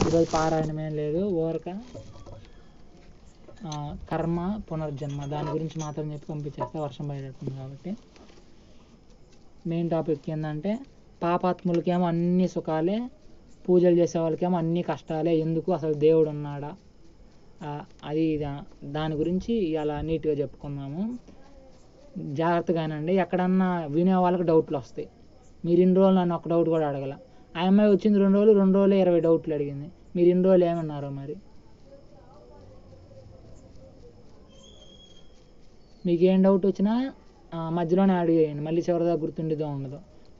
ఈరోజు పారాయణం ఏం లేదు ఊరక ఆ, కర్మ పునర్జన్మ దాని గురించి మాత్రం చెప్పి పంపించేస్తా వర్షం బయటతుంది కాబట్టి మెయిన్ టాపిక్ ఏంటంటే పాపాత్ములకేమో అన్ని సుఖాలే పూజలు చేసే వాళ్ళకేమో అన్ని కష్టాలే ఎందుకు అసలు దేవుడు ఉన్నాడా ఆ, అది దా- దాని గురించి ఇలా నీట్గా చెప్పుకుందాము జాగ్రత్తగానండి ఎక్కడన్నా వినే వాళ్ళకి డౌట్లు వస్తాయి మీరు ఇన్ని రోజులు నన్ను ఒక డౌట్ కూడా అడగల ఆ అమ్మాయి వచ్చింది రెండు రోజులు రెండు రోజులు ఇరవై డౌట్లు అడిగింది మీరు ఇన్ని రోజులు ఏమన్నారో మరి మీకు ఏం డౌట్ వచ్చినా ఆ, మధ్యలోనే అడిగేయండి మళ్ళీ చివరిదాకా గుర్తుండిదో ఉండదు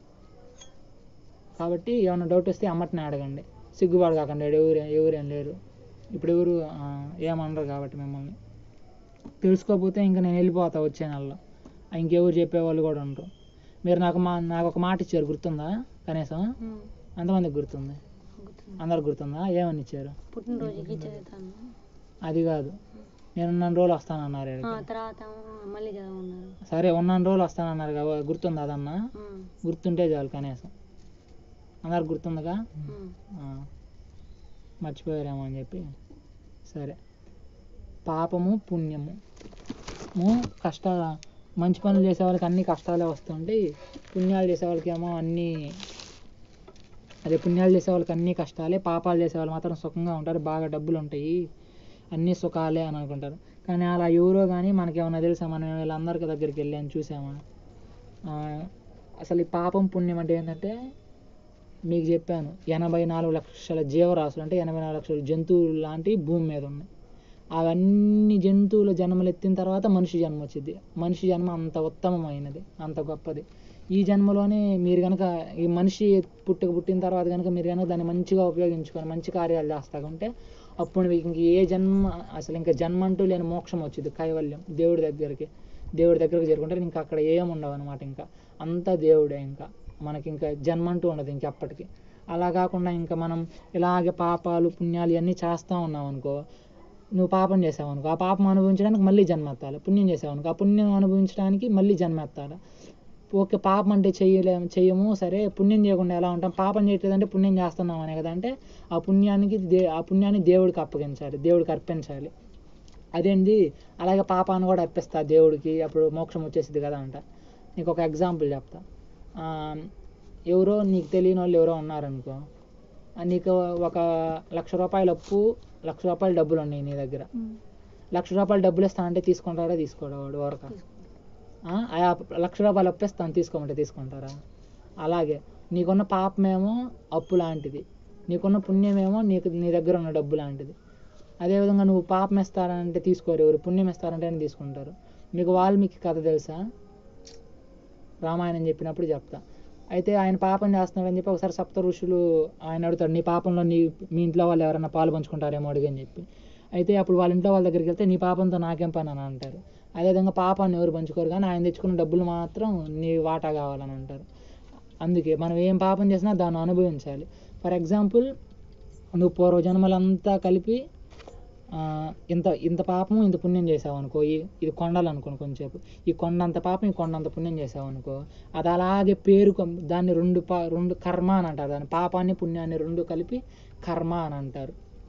కాబట్టి ఏమైనా డౌట్ వస్తే అమ్మటిని అడగండి సిగ్గుబాటు కాకండి ఎవరు ఎవరేం లేరు ఇప్పుడు ఎవరు ఆ, ఏమనరు కాబట్టి మిమ్మల్ని తెలుసుకోకపోతే ఇంకా నేను వెళ్ళిపోతా వచ్చే నెలలో ఇంకెవరు చెప్పేవాళ్ళు కూడా ఉండరు మీరు నాకు మా నాకు ఒక మాట ఇచ్చారు గుర్తుందా కనీసం ఉమ్, ఎంతమందికి గుర్తుంది గుర్తుంది. అందరికి గుర్తుందా ఏమని ఇచ్చారు పుట్టినరోజుకి చదువుతాను అది కాదు నేను ఉన్న రోజులు వస్తానన్నారు ఆ, ఈడకి. తర్వాత మళ్ళీ చదవమన్నారు సరే ఉన్న రోజులు వస్తానన్నారు కదా గుర్తుందా అదన్నా ఉమ్, గుర్తుంటే చాలు కనీసం అందరికి గుర్తుందిగా ఉమ్, ఆ, మర్చిపోయారేమో అని చెప్పి సరే పాపము పుణ్యము ము కష్ట మంచి పనులు చేసే వాళ్ళకి అన్ని కష్టాలే వస్తుంటాయి పుణ్యాలు చేసే వాళ్ళకి ఏమో అన్నీ అదే పుణ్యాలు చేసే వాళ్ళకి అన్ని కష్టాలే పాపాలు చేసే వాళ్ళు మాత్రం సుఖంగా ఉంటారు బాగా డబ్బులు ఉంటాయి అన్ని సుఖాలే అని అనుకుంటారు కానీ అలా ఎవరో కానీ మనకేమన్నా తెలుసా మనం వీళ్ళందరికి దగ్గరికి వెళ్ళి అని చూసామా ఆ, అసలు ఈ పాపం పుణ్యం అంటే ఏంటంటే మీకు చెప్పాను ఎనభై నాలుగు లక్షల జీవరాశులు అంటే ఎనభై నాలుగు లక్షల జంతువులు లాంటి భూమి మీద ఉన్నాయి అవన్నీ జంతువుల జన్మలు ఎత్తిన తర్వాత మనిషి జన్మ వచ్చింది మనిషి జన్మ అంత ఉత్తమమైనది అంత గొప్పది ఈ జన్మలోనే మీరు కనుక ఈ మనిషి పుట్టుక పుట్టిన తర్వాత కనుక మీరు కనుక దాన్ని మంచిగా ఉపయోగించుకొని మంచి కార్యాలు చేస్తా ఉంటే అప్పుడు మీకు ఇంక ఏ జన్మ అసలు ఇంకా జన్మ అంటూ లేని మోక్షం వచ్చింది కైవల్యం దేవుడి దగ్గరికి దేవుడి దగ్గరికి చేరుకుంటే ఇంకా అక్కడ ఏం ఉండవు అనమాట ఇంకా అంతా దేవుడే ఇంకా మనకి ఇంకా జన్మ అంటూ ఉండదు ఇంకెప్పటికీ అలా కాకుండా ఇంకా మనం ఇలాగే పాపాలు పుణ్యాలు ఇవన్నీ చేస్తూ ఉన్నాం అనుకో నువ్వు పాపం చేసావు అనుకో ఆ పాపం అనుభవించడానికి మళ్ళీ జన్మ ఎత్తాలి పుణ్యం చేసావు అనుకో ఆ పుణ్యం అనుభవించడానికి మళ్ళీ జన్మ ఎత్తాలి ఓకే పాపం అంటే చెయ్యలేము చెయ్యము సరే పుణ్యం చేయకుండా ఎలా ఉంటాం పాపం చేయట్లేదంటే పుణ్యం చేస్తున్నాం అనే కదా అంటే ఆ పుణ్యానికి దే ఆ పుణ్యాన్ని దేవుడికి అప్పగించాలి దేవుడికి అర్పించాలి అదేంటి అలాగే పాపాన్ని కూడా అర్పిస్తా దేవుడికి అప్పుడు మోక్షం వచ్చేసింది కదా అంట నీకు ఒక ఎగ్జాంపుల్ చెప్తా ఆ, ఎవరో నీకు తెలియని వాళ్ళు ఎవరో ఉన్నారనుకో ఆ, నీకు ఒక లక్ష రూపాయల అప్పు లక్ష రూపాయల డబ్బులు ఉన్నాయి నీ దగ్గర ఉమ్, లక్ష రూపాయల డబ్బులు ఇస్తా అంటే తీసుకుంటాడా తీసుకోడా వాడు వరక ఆ ఆ లక్ష రూపాయలు అప్పిస్తాను తీసుకోమంటే తీసుకుంటారా అలాగే నీకున్న పాపమేమో అప్పు లాంటిది నీకున్న పుణ్యమేమో నీకు నీ దగ్గర ఉన్న డబ్బు లాంటిది అదేవిధంగా నువ్వు పాపం ఇస్తారంటే తీసుకోరు ఎవరు పుణ్యం ఇస్తారంటే తీసుకుంటారు మీకు వాల్మీకి కథ తెలుసా రామాయణం చెప్పినప్పుడు చెప్తా అయితే ఆయన పాపం చేస్తున్నాడని చెప్పి ఒకసారి సప్త ఋషులు ఆయన అడుగుతాడు నీ పాపంలో నీ మీ ఇంట్లో వాళ్ళు ఎవరైనా పాలు పంచుకుంటారేమో అడిగని చెప్పి అయితే అప్పుడు వాళ్ళ ఇంట్లో వాళ్ళ దగ్గరికి వెళ్తే నీ పాపంతో నాకేం పని అని అంటారు అదేవిధంగా పాపాన్ని ఎవరు పంచుకోరు కానీ ఆయన తెచ్చుకున్న డబ్బులు మాత్రం నీ వాటా కావాలని అంటారు అందుకే మనం ఏం పాపం చేసినా దాన్ని అనుభవించాలి ఫర్ ఎగ్జాంపుల్ నువ్వు పూర్వజన్మలంతా కలిపి ఆ, ఇంత ఇంత పాపం ఇంత పుణ్యం చేసావు అనుకో ఈ- ఇది కొండలు అనుకోను కొంచెంసేపు ఈ కొండంత పాపం ఈ కొండంత పుణ్యం చేసావు అనుకో అది అలాగే పేరుకు దాన్ని రెండు పా రెండు కర్మ అని అంటారు దాన్ని పాపాన్ని పుణ్యాన్ని రెండు కలిపి కర్మ అని అంటారు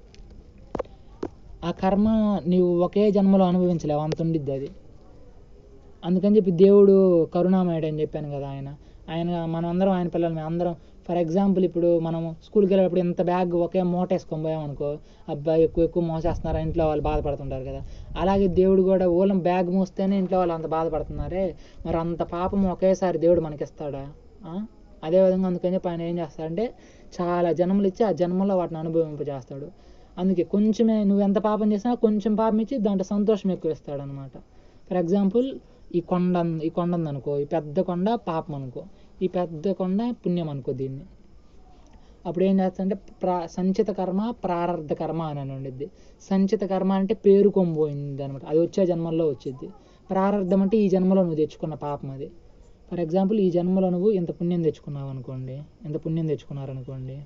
ఆ కర్మ నీవు ఒకే జన్మలో అనుభవించలేవు అంత ఉండిద్ది అది అందుకని చెప్పి దేవుడు కరుణామయుడు అని చెప్పాను కదా ఆయన ఆయన మనం అందరం ఆయన పిల్లలు అందరం ఫర్ ఎగ్జాంపుల్ ఇప్పుడు మనం స్కూల్కి వెళ్ళేటప్పుడు ఇంత బ్యాగ్ ఒకే మూట వేసుకొని పోయామనుకో అబ్బాయి ఎక్కువ ఎక్కువ మోసేస్తున్నారు ఇంట్లో వాళ్ళు బాధపడుతుంటారు కదా అలాగే దేవుడు కూడా ఓలం బ్యాగ్ మోస్తేనే ఇంట్లో వాళ్ళు అంత బాధపడుతున్నారే మరి అంత పాపం ఒకేసారి దేవుడు మనకిస్తాడా ఆ? అదేవిధంగా అందుకని చెప్పి ఆయన ఏం చేస్తాడంటే చాలా జన్మలు ఇచ్చి ఆ జన్మలో వాటిని అనుభవింపజేస్తాడు అందుకే కొంచెమే నువ్వు ఎంత పాపం చేసినా కొంచెం పాపం ఇచ్చి దాంట్లో సంతోషం ఎక్కువ ఇస్తాడు అనమాట ఫర్ ఎగ్జాంపుల్ ఈ కొండ ఉంది- ఈ కొండ ఉంది అనుకో ఈ పెద్ద కొండ పాపం అనుకో ఈ పెద్ద కొండ పుణ్యం అనుకో దీన్ని అప్పుడు ఏం చేస్తాడంటే ప్రా సంచిత కర్మ ప్రారంధ కర్మ అని ఉండిద్ది సంచిత కర్మ అంటే పేరు కొమ్మిపోయింది అనమాట అది వచ్చే జన్మల్లో వచ్చింది ప్రారంధం అంటే ఈ జన్మలో నువ్వు తెచ్చుకున్న పాపం అది ఫర్ ఎగ్జాంపుల్ ఈ జన్మలో నువ్వు ఇంత పుణ్యం తెచ్చుకున్నావు అనుకోండి ఇంత పుణ్యం తెచ్చుకున్నారు అనుకోండి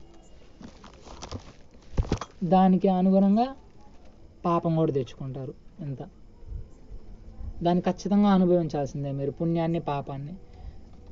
దానికి అనుగుణంగా పాపం కూడా తెచ్చుకుంటారు ఇంత దాన్ని ఖచ్చితంగా అనుభవించాల్సిందే మీరు పుణ్యాన్ని పాపాన్ని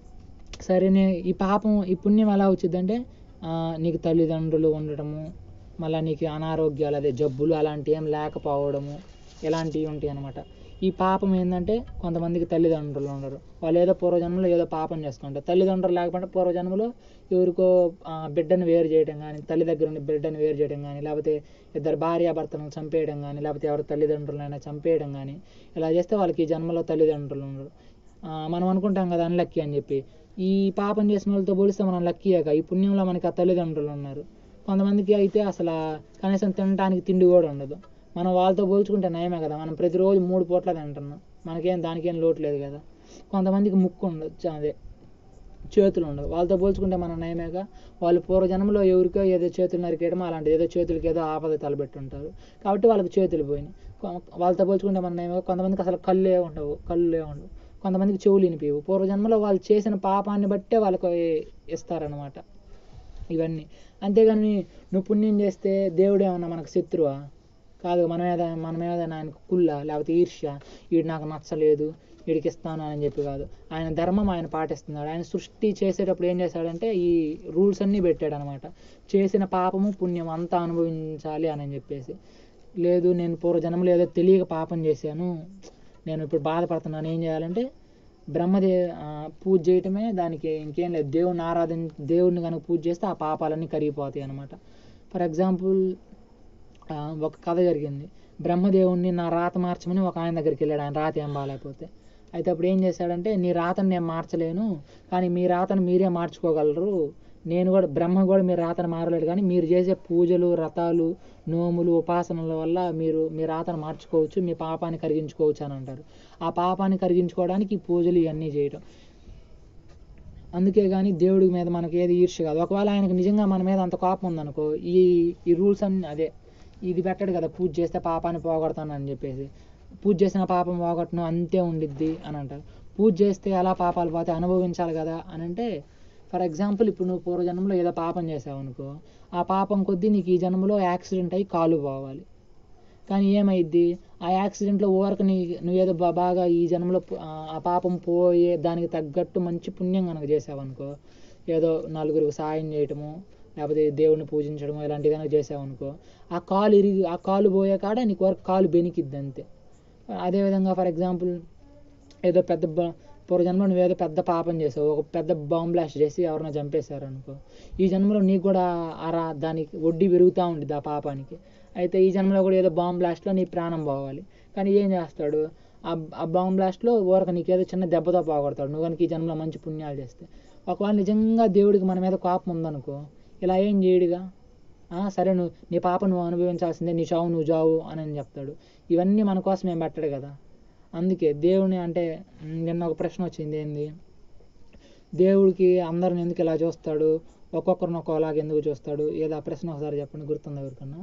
సరే నే ఈ పాపం ఈ పుణ్యం ఎలా వచ్చిందంటే ఆ, నీకు తల్లిదండ్రులు ఉండటము మళ్ళీ నీకు అనారోగ్యాలు అదే జబ్బులు అలాంటివి ఏం లేకపోవడము ఇలాంటివి ఉంటాయి అన్నమాట ఈ పాపం ఏంటంటే కొంతమందికి తల్లిదండ్రులు ఉండరు వాళ్ళు ఏదో పూర్వజన్మలో ఏదో పాపం చేసుకుంటారు తల్లిదండ్రులు లేకపోతే పూర్వజన్మలో ఎవరికో ఆ, బిడ్డను వేరు చేయడం కానీ తల్లి దగ్గర ఉండి బిడ్డను వేరు చేయడం కానీ లేకపోతే ఇద్దరు భార్యాభర్తలను చంపేయడం కానీ లేకపోతే ఎవరి తల్లిదండ్రులైనా చంపేయడం కానీ ఇలా చేస్తే వాళ్ళకి ఈ జన్మలో తల్లిదండ్రులు ఉండరు ఆ, మనం అనుకుంటాం కదా అన్లక్కీ అని చెప్పి ఈ పాపం చేసిన వాళ్ళతో పోలిస్తే మనం లక్కీయేక ఈ పుణ్యంలో మనకి ఆ తల్లిదండ్రులు ఉన్నారు కొంతమందికి అయితే అసలు కనీసం తినడానికి తిండి కూడా ఉండదు మనం వాళ్ళతో పోల్చుకుంటే నయమే కదా మనం ప్రతిరోజు మూడు పూట్ల తింటున్నాం మనకేం దానికేం లోటు లేదు కదా కొంతమందికి ముక్కు ఉండదు చ- అదే చేతులు ఉండవు వాళ్ళతో పోల్చుకుంటే మనం నయమేగా వాళ్ళు పూర్వజన్మలో ఎవరికో ఏదో చేతులు నరికేయడం అలాంటిది ఏదో చేతులకి ఏదో ఆపద తలబెట్టుంటారు కాబట్టి వాళ్ళకి చేతులు పోయినాయి కొ- వాళ్ళతో పోల్చుకుంటే మనం నయమేగా కొంతమందికి అసలు కళ్ళే ఉండవు కళ్ళే ఉండవు కొంతమందికి చెవులు వినిపించవు పూర్వజన్మలో వాళ్ళు చేసిన పాపాన్ని బట్టే వాళ్ళకి ఇస్తారనమాట ఇవన్నీ అంతేగాని నువ్వు పుణ్యం చేస్తే దేవుడు ఏమన్నా మనకు శత్రువా కాదు మనం ఏదో మనం ఏదైనా ఆయనకు కుళ్ళ లేకపోతే ఈర్ష్య వీడు నాకు నచ్చలేదు వీడికి ఇస్తాను అని చెప్పి కాదు ఆయన ధర్మం ఆయన పాటిస్తున్నాడు ఆయన సృష్టి చేసేటప్పుడు ఏం చేశాడంటే ఈ రూల్స్ అన్నీ పెట్టాడు అనమాట చేసిన పాపము పుణ్యం అంతా అనుభవించాలి అని చెప్పేసి లేదు నేను పూర్వజన్మలో ఏదో తెలియక పాపం చేశాను నేను ఇప్పుడు బాధపడుతున్నాను ఏం చేయాలంటే బ్రహ్మదే ఆ, పూజ చేయటమే దానికి ఇంకేం లేదు దేవుడిని ఆరాధన దేవుడిని కనుక పూజ చేస్తే ఆ పాపాలన్నీ కరిగిపోతాయి అనమాట ఫర్ ఎగ్జాంపుల్ ఒక కథ జరిగింది బ్రహ్మదేవుణ్ణి నా రాత మార్చమని ఒక ఆయన దగ్గరికి వెళ్ళాడు ఆయన రాత ఏం బాగాలేకపోతే అయితే అప్పుడు ఏం చేశాడంటే నీ రాతను నేను మార్చలేను కానీ మీ రాతను మీరే మార్చుకోగలరు నేను కూడా బ్రహ్మ కూడా మీ రాతను మారలేడు కానీ మీరు చేసే పూజలు వ్రతాలు నోములు ఉపాసనల వల్ల మీరు మీ రాతను మార్చుకోవచ్చు మీ పాపాన్ని కరిగించుకోవచ్చు అని అంటారు ఆ పాపాన్ని కరిగించుకోవడానికి ఈ పూజలు ఇవన్నీ చేయటం అందుకే కానీ దేవుడి మీద మనకి ఏది ఈర్ష్య కాదు ఒకవేళ ఆయనకు నిజంగా మన మీద అంత కోపం ఉందనుకో ఈ ఈ రూల్స్ అన్ని అదే ఇది పెట్టాడు కదా పూజ చేస్తే పాపాన్ని పోగొడతాను అని చెప్పేసి పూజ చేసిన పాపం పోగొట్టను అంతే ఉండిద్ది అని అంటారు పూజ చేస్తే ఎలా పాపాలు పోతే అనుభవించాలి కదా అని అంటే ఫర్ ఎగ్జాంపుల్ ఇప్పుడు నువ్వు పూర్వజన్మలో ఏదో పాపం చేసావు అనుకో ఆ పాపం కొద్దీ నీకు ఈ జన్మలో యాక్సిడెంట్ అయ్యి కాలు పోవాలి కానీ ఏమైద్ది ఆ యాక్సిడెంట్లో ఓవరకు నీ నువ్వేదో బా- బాగా ఈ జన్మలో పు- ఆ ఆ పాపం పోయే దానికి తగ్గట్టు మంచి పుణ్యం కనుక చేసావనుకో ఏదో నలుగురికి సాయం చేయటము లేకపోతే దేవుడిని పూజించడము ఇలాంటివి కనుక చేసావనుకో ఆ కాలు ఇరిగి ఆ కాలు పోయే కాడ నీకు వరకు కాలు బెనికిద్ది అంతే అదేవిధంగా ఫర్ ఎగ్జాంపుల్ ఏదో పెద్ద బ- పూర్వజన్మలో నువ్వేదో పెద్ద పాపం చేసావు ఒక పెద్ద బాంబ్ బ్లాస్ట్ చేసి ఎవరినో చంపేశారు అనుకో ఈ జన్మలో నీకు కూడా ఆ రా దానికి వడ్డీ పెరుగుతూ ఉంటుంది ఆ పాపానికి అయితే ఈ జన్మలో కూడా ఏదో బాంబ్ బ్లాస్ట్లో నీ ప్రాణం పోవాలి కానీ ఏం చేస్తాడు ఆ ఆ బాంబ్ బ్లాస్ట్లో ఊరక నీకేదో చిన్న దెబ్బతో పోగొడతాడు నువ్వు కనుక ఈ జన్మలో మంచి పుణ్యాలు చేస్తే ఒకవేళ నిజంగా దేవుడికి మన మీద కోపం ఉందనుకో ఇలా ఏం చేయడుగా ఆ, సరే నువ్వు నీ పాప నువ్వు అనుభవించాల్సిందే నీ చావు నువ్వు చావు అని అని చెప్తాడు ఇవన్నీ మన కోసం ఏం పెట్టడు కదా అందుకే దేవుని అంటే మ్, నిన్న ఒక ప్రశ్న వచ్చింది ఏంది దేవుడికి అందరిని ఎందుకు ఇలా చూస్తాడు ఒక్కొక్కరిని ఒక్కోలాగా ఎందుకు చూస్తాడు ఏదో ఆ ప్రశ్న ఒకసారి చెప్పండి గుర్తుందా ఎవరికన్నా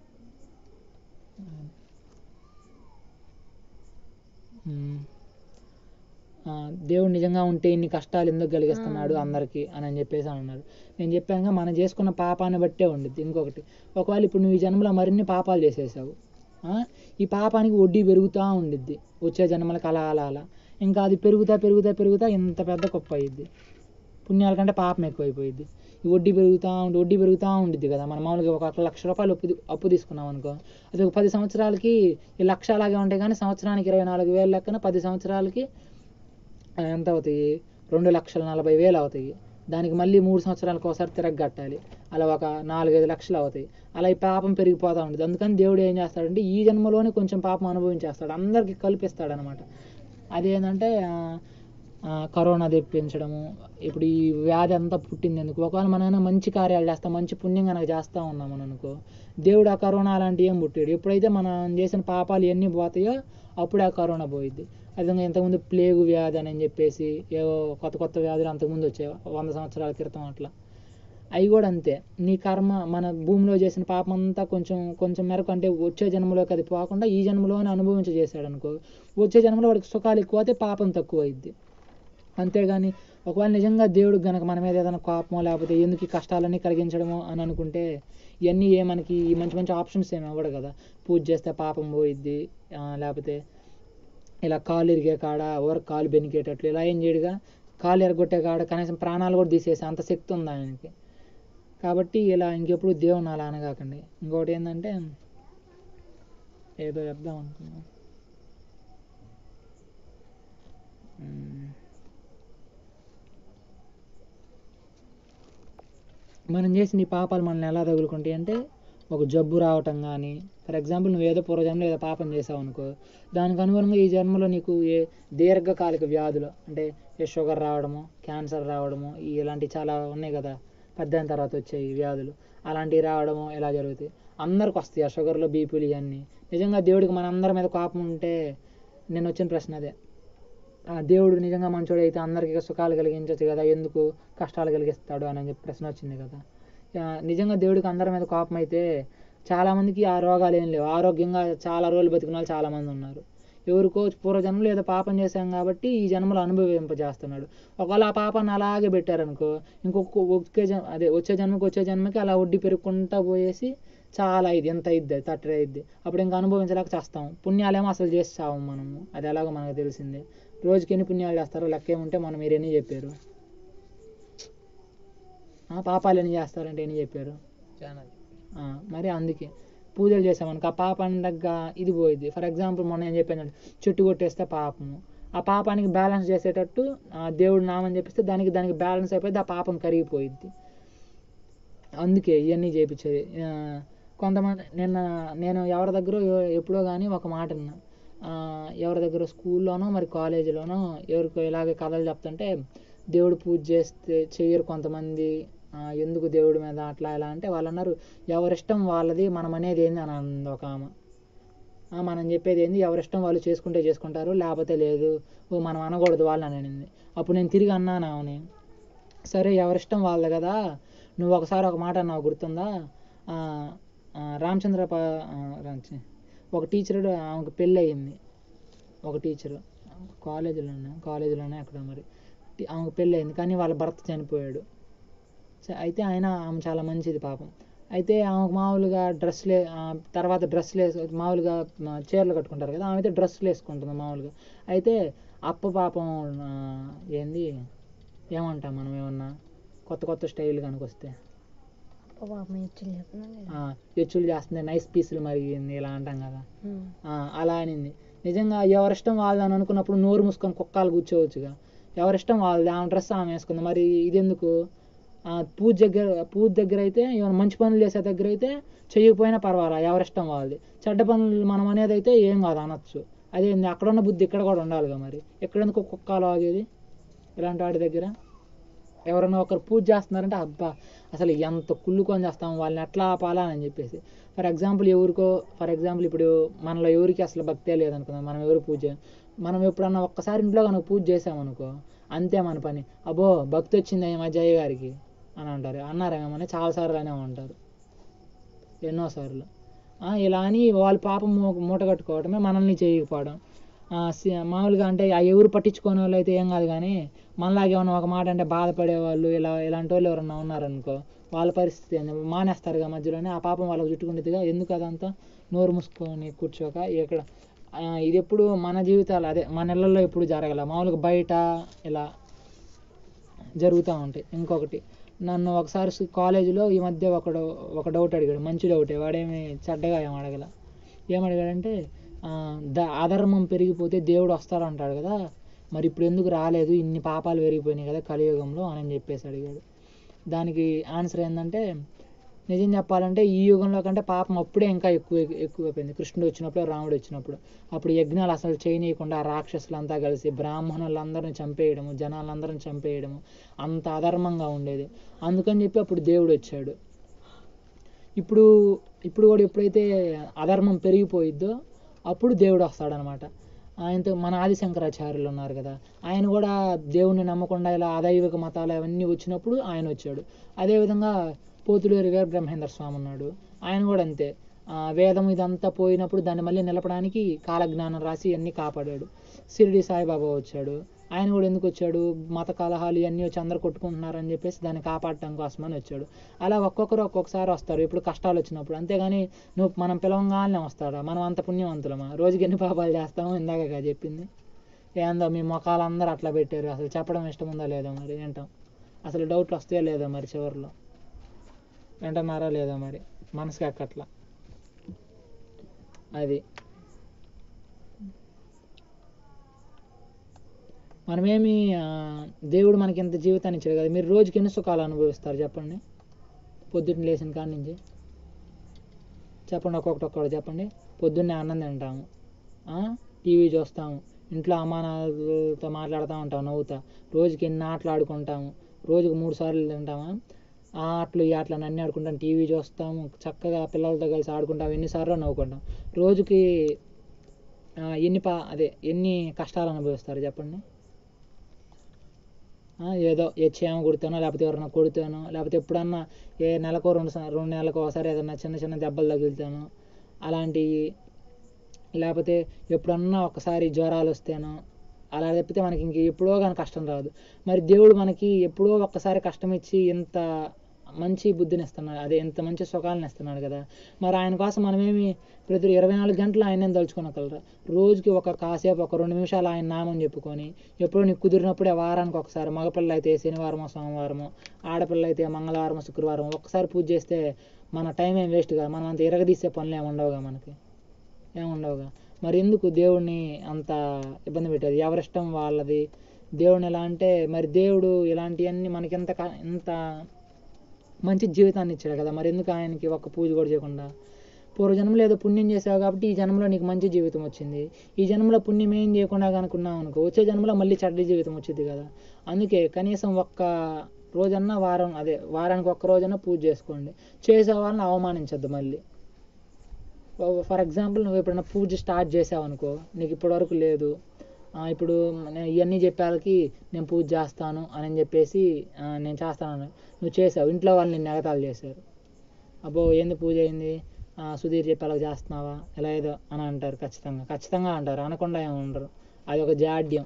మ్. ఆ, దేవుడు నిజంగా ఉంటే ఇన్ని కష్టాలు ఎందుకు కలిగిస్తున్నాడు అందరికీ అని అని చెప్పేసి అని అన్నారు నేను చెప్పానుగా మనం చేసుకున్న పాపాన్ని బట్టే ఉండిద్ది ఇంకొకటి ఒకవేళ ఇప్పుడు నువ్వు ఈ జన్మలో మరిన్ని పాపాలు చేసేసావు ఆ, ఈ పాపానికి వడ్డీ పెరుగుతూ ఉండిద్ది వచ్చే జన్మలకు అలా అలా అలా ఇంకా అది పెరుగుతా పెరుగుతా పెరుగుతా ఇంత పెద్ద కుప్ప అయ్యిద్ది పుణ్యాల కంటే పాపం ఎక్కువైపోయింది ఈ వడ్డీ పెరుగుతూ ఉండి వడ్డీ పెరుగుతూ ఉండిద్ది కదా మనం మామూలుగా ఒక లక్ష రూపాయలు అప్పు అప్పు తీసుకున్నాం అనుకో అది ఒక పది సంవత్సరాలకి ఈ లక్ష అలాగే ఉంటాయి కానీ సంవత్సరానికి ఇరవై నాలుగు వేలు లెక్కన పది సంవత్సరాలకి ఆ, ఎంత అవుతాయి రెండు లక్షల నలభై వేలు అవుతాయి దానికి మళ్ళీ మూడు సంవత్సరాలకు ఒకసారి తిరగట్టాలి అలా ఒక నాలుగైదు లక్షలు అవుతాయి అలా ఈ పాపం పెరిగిపోతూ ఉంటుంది అందుకని దేవుడు ఏం చేస్తాడంటే ఈ జన్మలోనే కొంచెం పాపం అనుభవించేస్తాడు అందరికీ కల్పిస్తాడు అనమాట అదేంటంటే ఆ, ఆ, కరోనా తెప్పించడము ఇప్పుడు ఈ వ్యాధి అంతా పుట్టింది ఎందుకు ఒకవేళ మనమైనా మంచి కార్యాలు చేస్తాం మంచి పుణ్యం కనుక చేస్తూ ఉన్నాం అని అనుకో దేవుడు ఆ కరోనా అలాంటివి ఏం పుట్టాడు ఎప్పుడైతే మనం చేసిన పాపాలు ఎన్ని పోతాయో అప్పుడే ఆ కరోనా పోయిద్ది అదేవిధంగా ఇంతకుముందు ప్లేగు వ్యాధి అని చెప్పేసి ఏవో కొత్త కొత్త వ్యాధులు అంతకుముందు వచ్చాయి వంద సంవత్సరాల క్రితం అట్లా అవి కూడా అంతే నీ కర్మ మన భూమిలో చేసిన పాపం అంతా కొంచెం కొంచెం మేరకు అంటే వచ్చే జన్మలోకి అది పోకుండా ఈ జన్మలోనే అనుభవించి చేశాడు అనుకో వచ్చే జన్మలో వాడికి సుఖాలు ఎక్కువ అయితే పాపం తక్కువ అయింది అంతేగాని ఒకవేళ నిజంగా దేవుడికి గనక మన మీద ఏదైనా కోపమో లేకపోతే ఎందుకు ఈ కష్టాలన్నీ కలిగించడమో అని అనుకుంటే ఇవన్నీ ఏ మనకి ఈ మంచి మంచి ఆప్షన్స్ ఏమి ఇవ్వడు కదా పూజ చేస్తే పాపం పోయిద్ది ఆ, లేకపోతే ఇలా కాలు ఇరిగే కాడ ఎవరు కాలు బెనికేటట్లు ఇలా ఏం చేయడుగా కాలు ఎరగొట్టే కాడ కనీసం ప్రాణాలు కూడా తీసేసి అంత శక్తి ఉంది ఆయనకి కాబట్టి ఇలా ఇంకెప్పుడు దేవుని అలా అనగాకండి ఇంకోటి ఏంటంటే ఏదో చెప్దాం అనుకున్నాను మ్మ్. మనం చేసిన ఈ పాపాలు మనల్ని ఎలా తగులుకుంటాయి అంటే ఒక జబ్బు రావటం కానీ ఫర్ ఎగ్జాంపుల్ నువ్వు ఏదో పూర్వజన్మలో ఏదో పాపం చేసావు అనుకో దానికి అనుగుణంగా ఈ జన్మలో నీకు ఏ దీర్ఘకాలిక వ్యాధులు అంటే ఏ షుగర్ రావడము క్యాన్సర్ రావడము ఈ ఇలాంటి చాలా ఉన్నాయి కదా పద్దెనిమిది తర్వాత వచ్చే ఈ వ్యాధులు అలాంటివి రావడము ఇలా జరుగుతాయి అందరికి వస్తాయి ఆ షుగర్లు బీపీలు ఇవన్నీ నిజంగా దేవుడికి మన అందరి మీద కోపం ఉంటే నేను వచ్చిన ప్రశ్న అదే ఆ దేవుడు నిజంగా మంచోడు అయితే అందరికీ సుఖాలు కలిగించవచ్చు కదా ఎందుకు కష్టాలు కలిగిస్తాడు అని చెప్పి ప్రశ్న వచ్చింది కదా ఆ, నిజంగా దేవుడికి అందరి మీద కోపం అయితే చాలా మందికి ఆ రోగాలు ఏం లేవు ఆరోగ్యంగా చాలా రోజులు బతికిన వాళ్ళు చాలా మంది ఉన్నారు ఎవరికో పూర్వజన్మలో ఏదో పాపం చేశాం కాబట్టి ఈ జన్మలో అనుభవింపజేస్తున్నాడు ఒకవేళ ఆ పాపాన్ని అలాగే పెట్టారనుకో ఇంకొక ఒకే జన్మ అదే వచ్చే జన్మకి వచ్చే జన్మకి అలా వడ్డీ పెరుగుకుంటా పోయేసి చాలా ఇది ఎంత ఇద్ది తట్టరే ఇద్ది అప్పుడు ఇంకా అనుభవించలేక చేస్తాం పుణ్యాలేమో అసలు చేసి చావం మనము అది ఎలాగో మనకు తెలిసిందే రోజుకి ఎన్ని పుణ్యాలు చేస్తారో లెక్క ఏముంటే మనం మీరు ఎన్ని చెప్పారు ఆ, పాపాలు ఎన్ని చేస్తారంటే ఎన్ని చెప్పారు చాలా ఆ, మరి అందుకే పూజలు చేసామనుకో ఆ పాపానికి తగ్గ ఇది పోయిద్ది ఫర్ ఎగ్జాంపుల్ మొన్న ఏం చెప్పాను చెట్టు కొట్టేస్తే పాపము ఆ పాపానికి బ్యాలెన్స్ చేసేటట్టు ఆ దేవుడు నామని చెప్పిస్తే దానికి దానికి బ్యాలెన్స్ అయిపోయింది ఆ పాపం కరిగిపోయిద్ది అందుకే ఇవన్నీ చేయించేది ఆ, కొంతమంది నిన్న నేను ఎవరి దగ్గర ఎప్పుడో కానీ ఒక మాట విన్నా ఆ, ఎవరి దగ్గర స్కూల్లోనో మరి కాలేజీలోనో ఎవరికో ఇలాగే కథలు చెప్తుంటే దేవుడు పూజ చేస్తే చెయ్యరు కొంతమంది ఆ, ఎందుకు దేవుడి మీద అట్లా ఇలా అంటే వాళ్ళు అన్నారు ఎవరిష్టం వాళ్ళది మనం అనేది ఏంది అని అంది ఒక ఆమె ఆ, మనం చెప్పేది ఏంది ఎవరిష్టం వాళ్ళు చేసుకుంటే చేసుకుంటారు లేకపోతే లేదు ఓ మనం అనకూడదు వాళ్ళని అనింది అప్పుడు నేను తిరిగి అన్నాను ఆమెని సరే ఎవరిష్టం వాళ్ళది కదా నువ్వు ఒకసారి ఒక మాట అన్నావు గుర్తుందా ఆ, ఆ, రామచంద్ర ప- ఆ, రాంచి- ఒక టీచర్ ఆమెకు పెళ్ళి అయ్యింది ఒక టీచరు కాలేజీలోనే కాలేజీలోనే అక్కడ మరి టి- ఆమెకు పెళ్ళి అయింది కానీ వాళ్ళ భర్త చనిపోయాడు స- అయితే ఆయన ఆమె చాలా మంచిది పాపం అయితే ఆమెకు మామూలుగా డ్రెస్లే తర్వాత డ్రెస్లు వేసు మామూలుగా ఆ, చీరలు కట్టుకుంటారు కదా ఆమె అయితే డ్రెస్సులు వేసుకుంటుంది మామూలుగా అయితే అప్ప పాపం ఆ, ఏంది ఏమంటాం మనం ఏమన్నా కొత్త కొత్త స్టైల్ కనుక వస్తే పాపం ఇచ్చింది చెప్తున్నాను కదా. ఆ, ఎచ్చులు చేస్తుంది నైస్ పీసులు మరిగింది ఇలా అంటాం కదా ఉమ్. ఆ, అలా అనింది నిజంగా ఎవరిష్టం వాళ్ళని అనుకున్నప్పుడు నోరు మూసుకొని కుక్కాలు కూర్చోవచ్చుగా ఎవరిష్టం వాళ్ళది ఆమె డ్రెస్ ఆమె వేసుకుంది మరి ఇదెందుకు ఆ, పూజ దగ్గర పూజ దగ్గర అయితే ఏమైనా మంచి పనులు చేసే దగ్గర అయితే చేయకపోయినా పర్వాలా ఎవరిష్టం వాళ్ళది చెడ్డ పనులు మనం అనేది అయితే ఏం కాదు అనొచ్చు అదే అక్కడ ఉన్న బుద్ధి ఇక్కడ కూడా ఉండాలిగా మరి ఎక్కడెందుకు కుక్కలు ఆగేది ఇలాంటి వాటి దగ్గర ఎవరైనా ఒకరు పూజ చేస్తున్నారంటే అబ్బా అసలు ఎంత కుళ్ళుకొని చేస్తాం వాళ్ళని ఎట్లా ఆపాలా అని చెప్పేసి ఫర్ ఎగ్జాంపుల్ ఎవరికో ఫర్ ఎగ్జాంపుల్ ఇప్పుడు మనలో ఎవరికి అసలు భక్తే లేదనుకుందాం మనం ఎవరు పూజ చేయం. మనం ఎప్పుడన్నా ఒక్కసారి ఇంట్లో కనుక పూజ చేసామనుకో అంతే మన పని అబ్బో భక్తి వచ్చింది మా జయ గారికి అని అంటారు అన్నారేమని చాలాసార్లు అనే ఉంటారు ఎన్నోసార్లు ఆ, ఇలా అని వాళ్ళ పాపం మూ- మూట కట్టుకోవడమే మనల్ని చేయకపోవడం ఆ, సి- మామూలుగా అంటే ఆ ఎవరు పట్టించుకోని వాళ్ళు అయితే ఏం కాదు కానీ మనలాగే ఏమన్నా ఒక మాట అంటే బాధపడే వాళ్ళు ఇలా ఇలాంటి వాళ్ళు ఎవరన్నా ఉన్నారనుకో వాళ్ళ పరిస్థితి ఏంది? మానేస్తారుగా మధ్యలోనే ఆ పాపం వాళ్ళకి చుట్టుకుంటుందిగా ఎందుకు అదంతా నోరు మూసుకొని కూర్చోక ఇక్కడ ఆ, ఇది ఎప్పుడు మన జీవితాలు అదే మన ఇళ్ళల్లో ఎప్పుడు జరగల మామూలుగా బయట ఇలా జరుగుతూ ఉంటాయి ఇంకొకటి నన్ను ఒకసారి సు- కాలేజీలో ఈ మధ్య ఒకడు ఒక డౌట్ అడిగాడు మంచి డౌటే వాడేమి చెడ్డగా ఏం అడగల ఏం అడిగాడంటే ఆ, ద అధర్మం పెరిగిపోతే దేవుడు వస్తారంటాడు కదా మరి ఇప్పుడు ఎందుకు రాలేదు ఇన్ని పాపాలు పెరిగిపోయినాయి కదా కలియుగంలో అని చెప్పేసి అడిగాడు దానికి ఆన్సర్ ఏంటంటే నిజం చెప్పాలంటే ఈ యుగంలో కంటే పాపం అప్పుడే ఇంకా ఎక్కువ ఎక్కువైపోయింది కృష్ణుడు వచ్చినప్పుడు రాముడు వచ్చినప్పుడు అప్పుడు యజ్ఞాలు అసలు చేయనీయకుండా ఆ రాక్షసులంతా కలిసి బ్రాహ్మణులందరిని చంపేయడము జనాలందరిని చంపేయడము అంత అధర్మంగా ఉండేది అందుకని చెప్పి అప్పుడు దేవుడు వచ్చాడు ఇప్పుడు ఇప్పుడు కూడా ఎప్పుడైతే అధర్మం పెరిగిపోయిద్దో అప్పుడు దేవుడు వస్తాడనమాట ఆయనతో మన ఆదిశంకరాచార్యులు ఉన్నారు కదా ఆయన కూడా దేవుణ్ణి నమ్మకుండా ఇలా అదైవిక మతాలు అవన్నీ వచ్చినప్పుడు ఆయన వచ్చాడు అదేవిధంగా పోతులేరు గారు బ్రహ్మేంద్ర స్వామి ఉన్నాడు ఆయన కూడా అంతే ఆ, వేదం ఇదంతా పోయినప్పుడు దాన్ని మళ్ళీ నిలపడానికి కాలజ్ఞానం రాసి అన్నీ కాపాడాడు షిరిడి సాయిబాబా వచ్చాడు ఆయన కూడా ఎందుకు వచ్చాడు మత కలహాలు ఇవన్నీ వచ్చి అందరు కొట్టుకుంటున్నారని చెప్పేసి దాన్ని కాపాడటం కోసమని వచ్చాడు అలా ఒక్కొక్కరు ఒక్కొక్కసారి వస్తారు ఇప్పుడు కష్టాలు వచ్చినప్పుడు అంతేగాని నువ్వు మనం పిలవంగానే వస్తాడా మనం అంత పుణ్యవంతులమా రోజుకి ఎన్ని పాపాలు చేస్తామో ఇందాక చెప్పింది ఏందో మీ మొఖాలు అందరూ అట్లా పెట్టారు అసలు చెప్పడం ఇష్టం ఉందా లేదా మరి ఏంటాం అసలు డౌట్లు వస్తాయో లేదో మరి చివరిలో వింటున్నారా లేదా మరి మనసుకి ఎక్కట్లా అది మనమేమి ఆ, దేవుడు మనకి ఇంత జీవితాన్ని ఇచ్చాడు కదా మీరు రోజుకి ఎన్ని సుఖాలు అనుభవిస్తారు చెప్పండి పొద్దున్న లేచిన కాడి నుంచి చెప్పండి ఒక్కొక్కటి ఒక్కొక్కటి చెప్పండి పొద్దున్నే అన్నం తింటాము టీవీ చూస్తాము ఇంట్లో అమ్మానాలతో మాట్లాడుతూ ఉంటాం నవ్వుతా రోజుకి ఎన్ని ఆటలు ఆడుకుంటాము రోజుకి మూడు సార్లు తింటామా ఆ ఆటలు ఈ ఆటలు అన్నీ ఆడుకుంటాం టీవీ చూస్తాము చక్కగా పిల్లలతో కలిసి ఆడుకుంటాం ఎన్నిసార్లు నవ్వుకుంటాం రోజుకి ఆ, ఎన్ని పా అదే ఎన్ని కష్టాలు అనుభవిస్తారు చెప్పండి ఆ, ఏదో ఏ చీమ కుడితేనో లేకపోతే ఎవరైనా కొడితేనో లేకపోతే ఎప్పుడన్నా ఏ నెలకో రెండు సా- రెండు నెలలకు ఒకసారి ఏదైనా చిన్న చిన్న దెబ్బలు తగిలితేనో అలాంటివి లేకపోతే ఎప్పుడన్నా ఒకసారి జ్వరాలు వస్తేనో అలా తప్పితే మనకి ఇంక ఎప్పుడో కానీ కష్టం రాదు మరి దేవుడు మనకి ఎప్పుడో ఒక్కసారి కష్టం ఇచ్చి ఇంత మంచి బుద్ధిని ఇస్తున్నాడు అదే ఇంత మంచి సుఖాలను ఇస్తున్నాడు కదా మరి ఆయన కోసం మనమేమి ప్రతి ఇరవై నాలుగు గంటలు ఆయనే తలుచుకోనగలరా రోజుకి ఒక కాసేపు ఒక రెండు నిమిషాలు ఆయన నామం చెప్పుకొని ఎప్పుడో నీకు కుదిరినప్పుడే వారానికి ఒకసారి మగపిల్ల అయితే శనివారమో సోమవారమో ఆడపిల్ల అయితే మంగళవారమో శుక్రవారం ఒక్కసారి పూజ చేస్తే మన టైం ఏం వేస్ట్ కదా మనం అంత ఇరగదీసే పనులు ఏమి ఉండవుగా మనకి ఏముండవుగా మరి ఎందుకు దేవుడిని అంత ఇబ్బంది పెట్టేది ఎవరిష్టం వాళ్ళది దేవుడిని ఎలా అంటే మరి దేవుడు ఇలాంటివన్నీ మనకి ఎంత క- ఎంత మంచి జీవితాన్ని ఇచ్చాడు కదా మరి ఎందుకు ఆయనకి ఒక్క పూజ కూడా చేయకుండా పూర్వజన్మలో ఏదో పుణ్యం చేసావు కాబట్టి ఈ జన్మలో నీకు మంచి జీవితం వచ్చింది ఈ జన్మలో పుణ్యం ఏం చేయకుండా కనుక్కున్నావు అనుకో వచ్చే జన్మలో మళ్ళీ చెడ్డ జీవితం వచ్చింది కదా అందుకే కనీసం ఒక్క రోజన్నా వారం అదే వారానికి ఒక్క రోజన్నా పూజ చేసుకోండి చేసే వాళ్ళని అవమానించద్దు మళ్ళీ ఫర్ ఎగ్జాంపుల్ నువ్వు ఎప్పుడైనా పూజ స్టార్ట్ చేసావు అనుకో నీకు ఇప్పటివరకు లేదు ఆ, ఇప్పుడు నేను ఇవన్నీ చెప్పాలకి నేను పూజ చేస్తాను అని చెప్పేసి ఆ, నేను చేస్తాను నువ్వు చేసావు ఇంట్లో వాళ్ళు నిన్ను ఎగతాళి చేశారు అబ్బో ఏంది పూజ అయింది ఆ, సుధీర్ చెప్పేలాగా చేస్తున్నావా ఎలా ఏదో అని అంటారు ఖచ్చితంగా ఖచ్చితంగా అంటారు అనకుండా ఏమి ఉండరు అది ఒక జాడ్యం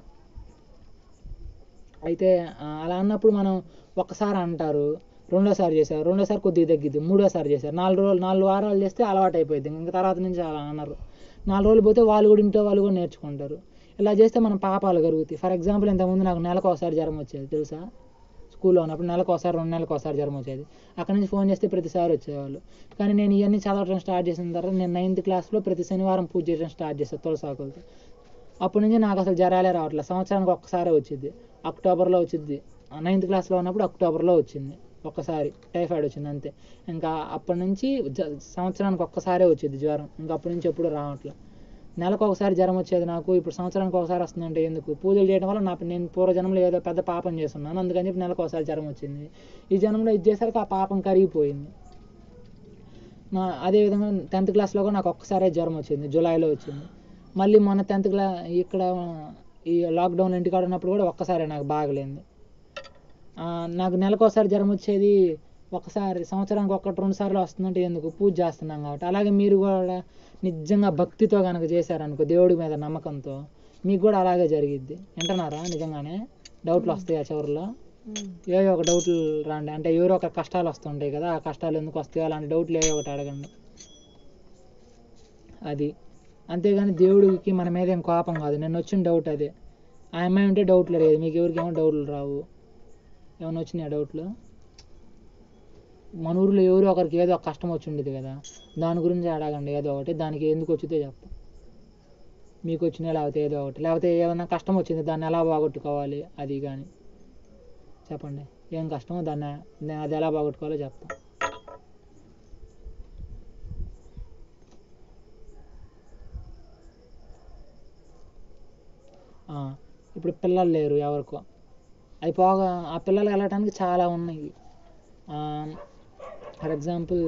అయితే ఆ, అలా అన్నప్పుడు మనం ఒక్కసారి అంటారు రెండోసారి చేశారు రెండోసారి కొద్దిగా తగ్గిద్ది మూడోసారి చేశారు నాలుగు రోజులు నాలుగు వారాలు చేస్తే అలవాటు అయిపోయింది ఇంకా తర్వాత నుంచి అలా అన్నారు నాలుగు రోజులు పోతే వాళ్ళు కూడా ఇంట్లో వాళ్ళు కూడా నేర్చుకుంటారు ఇలా చేస్తే మనం పాపాలు కలుగుతాయి ఫర్ ఎగ్జాంపుల్ ఇంతకుముందు నాకు నెలకు ఒకసారి జ్వరం వచ్చేది తెలుసా స్కూల్లో ఉన్నప్పుడు నెలకు ఒకసారి రెండు నెలలకు ఒకసారి జ్వరం వచ్చేది అక్కడి నుంచి ఫోన్ చేస్తే ప్రతిసారి వచ్చేవాళ్ళు కానీ నేను ఇవన్నీ చదవడం స్టార్ట్ చేసిన తర్వాత నేను నైన్త్ క్లాస్లో ప్రతి శనివారం పూజ చేయడం స్టార్ట్ చేస్తాను తులసాకులతో అప్పటి నుంచి నాకు అసలు జ్వరాలే రావట్లేదు సంవత్సరానికి ఒక్కసారే వచ్చింది అక్టోబర్లో వచ్చింది నైన్త్ క్లాస్లో ఉన్నప్పుడు అక్టోబర్లో వచ్చింది ఒక్కసారి టైఫాయిడ్ వచ్చింది అంతే ఇంకా అప్పటి నుంచి జ- సంవత్సరానికి ఒక్కసారే వచ్చింది జ్వరం ఇంకా అప్పటి నుంచి ఎప్పుడు రావట్లేదు నెలకు ఒకసారి జ్వరం వచ్చేది నాకు ఇప్పుడు సంవత్సరానికి ఒకసారి వస్తుందంటే ఎందుకు పూజలు చేయడం వల్ల నాకు నేను పూర్వజన్మలో ఏదో పెద్ద పాపం చేస్తున్నాను అందుకని చెప్పి నెలకు ఒకసారి జ్వరం వచ్చింది ఈ జన్మలో ఇది చేసరికి ఆ పాపం కరిగిపోయింది నా అదేవిధంగా టెన్త్ క్లాస్లో కూడా నాకు ఒక్కసారే జ్వరం వచ్చింది జూలైలో వచ్చింది మళ్ళీ మొన్న టెన్త్ క్లా ఇక్కడ ఈ లాక్డౌన్ ఇంటికాడ ఉన్నప్పుడు కూడా ఒక్కసారే నాకు బాగలేంది ఆ, నాకు నెలకోసారి జ్వరం వచ్చేది ఒకసారి సంవత్సరానికి ఒకటి రెండు సార్లు వస్తుందంటే ఎందుకు పూజ చేస్తున్నాం కాబట్టి అలాగే మీరు కూడా నిజంగా భక్తితో కనుక చేశారనుకో దేవుడి మీద నమ్మకంతో మీకు కూడా అలాగే జరిగిద్ది వింటున్నారా నిజంగానే డౌట్లు వస్తాయి ఆ చివరిలో ఏవో ఒక డౌట్లు రాండి అంటే ఎవరో ఒక కష్టాలు వస్తుంటాయి కదా ఆ కష్టాలు ఎందుకు వస్తాయో అలాంటి డౌట్లు ఏవో ఒకటి అడగండి అది అంతేగాని దేవుడికి మన మీద ఏం కోపం కాదు నేను వచ్చిన డౌట్ అదే ఆ అమ్మాయి ఉంటే డౌట్లు లేదు మీకు ఎవరికేమో డౌట్లు రావు ఏమైనా వచ్చినాయా డౌట్లు మన ఊరిలో ఎవరో ఒకరికి ఏదో ఒక కష్టం వచ్చి ఉండేది కదా దాని గురించి అడగండి ఏదో ఒకటి దానికి ఎందుకు వచ్చిందో చెప్పు మీకు వచ్చినా లేకపోతే ఏదో ఒకటి లేకపోతే ఏమైనా కష్టం వచ్చింది దాన్ని ఎలా పోగొట్టుకోవాలి అది కానీ చెప్పండి ఏం కష్టమో దాన్ని దాన్ని అది ఎలా పోగొట్టుకోవాలో చెప్తాం ఆ, ఇప్పుడు పిల్లలు లేరు ఎవరికో అది పోగా ఆ పిల్లలు వెళ్ళటానికి చాలా ఉన్నాయి ఫర్ ఎగ్జాంపుల్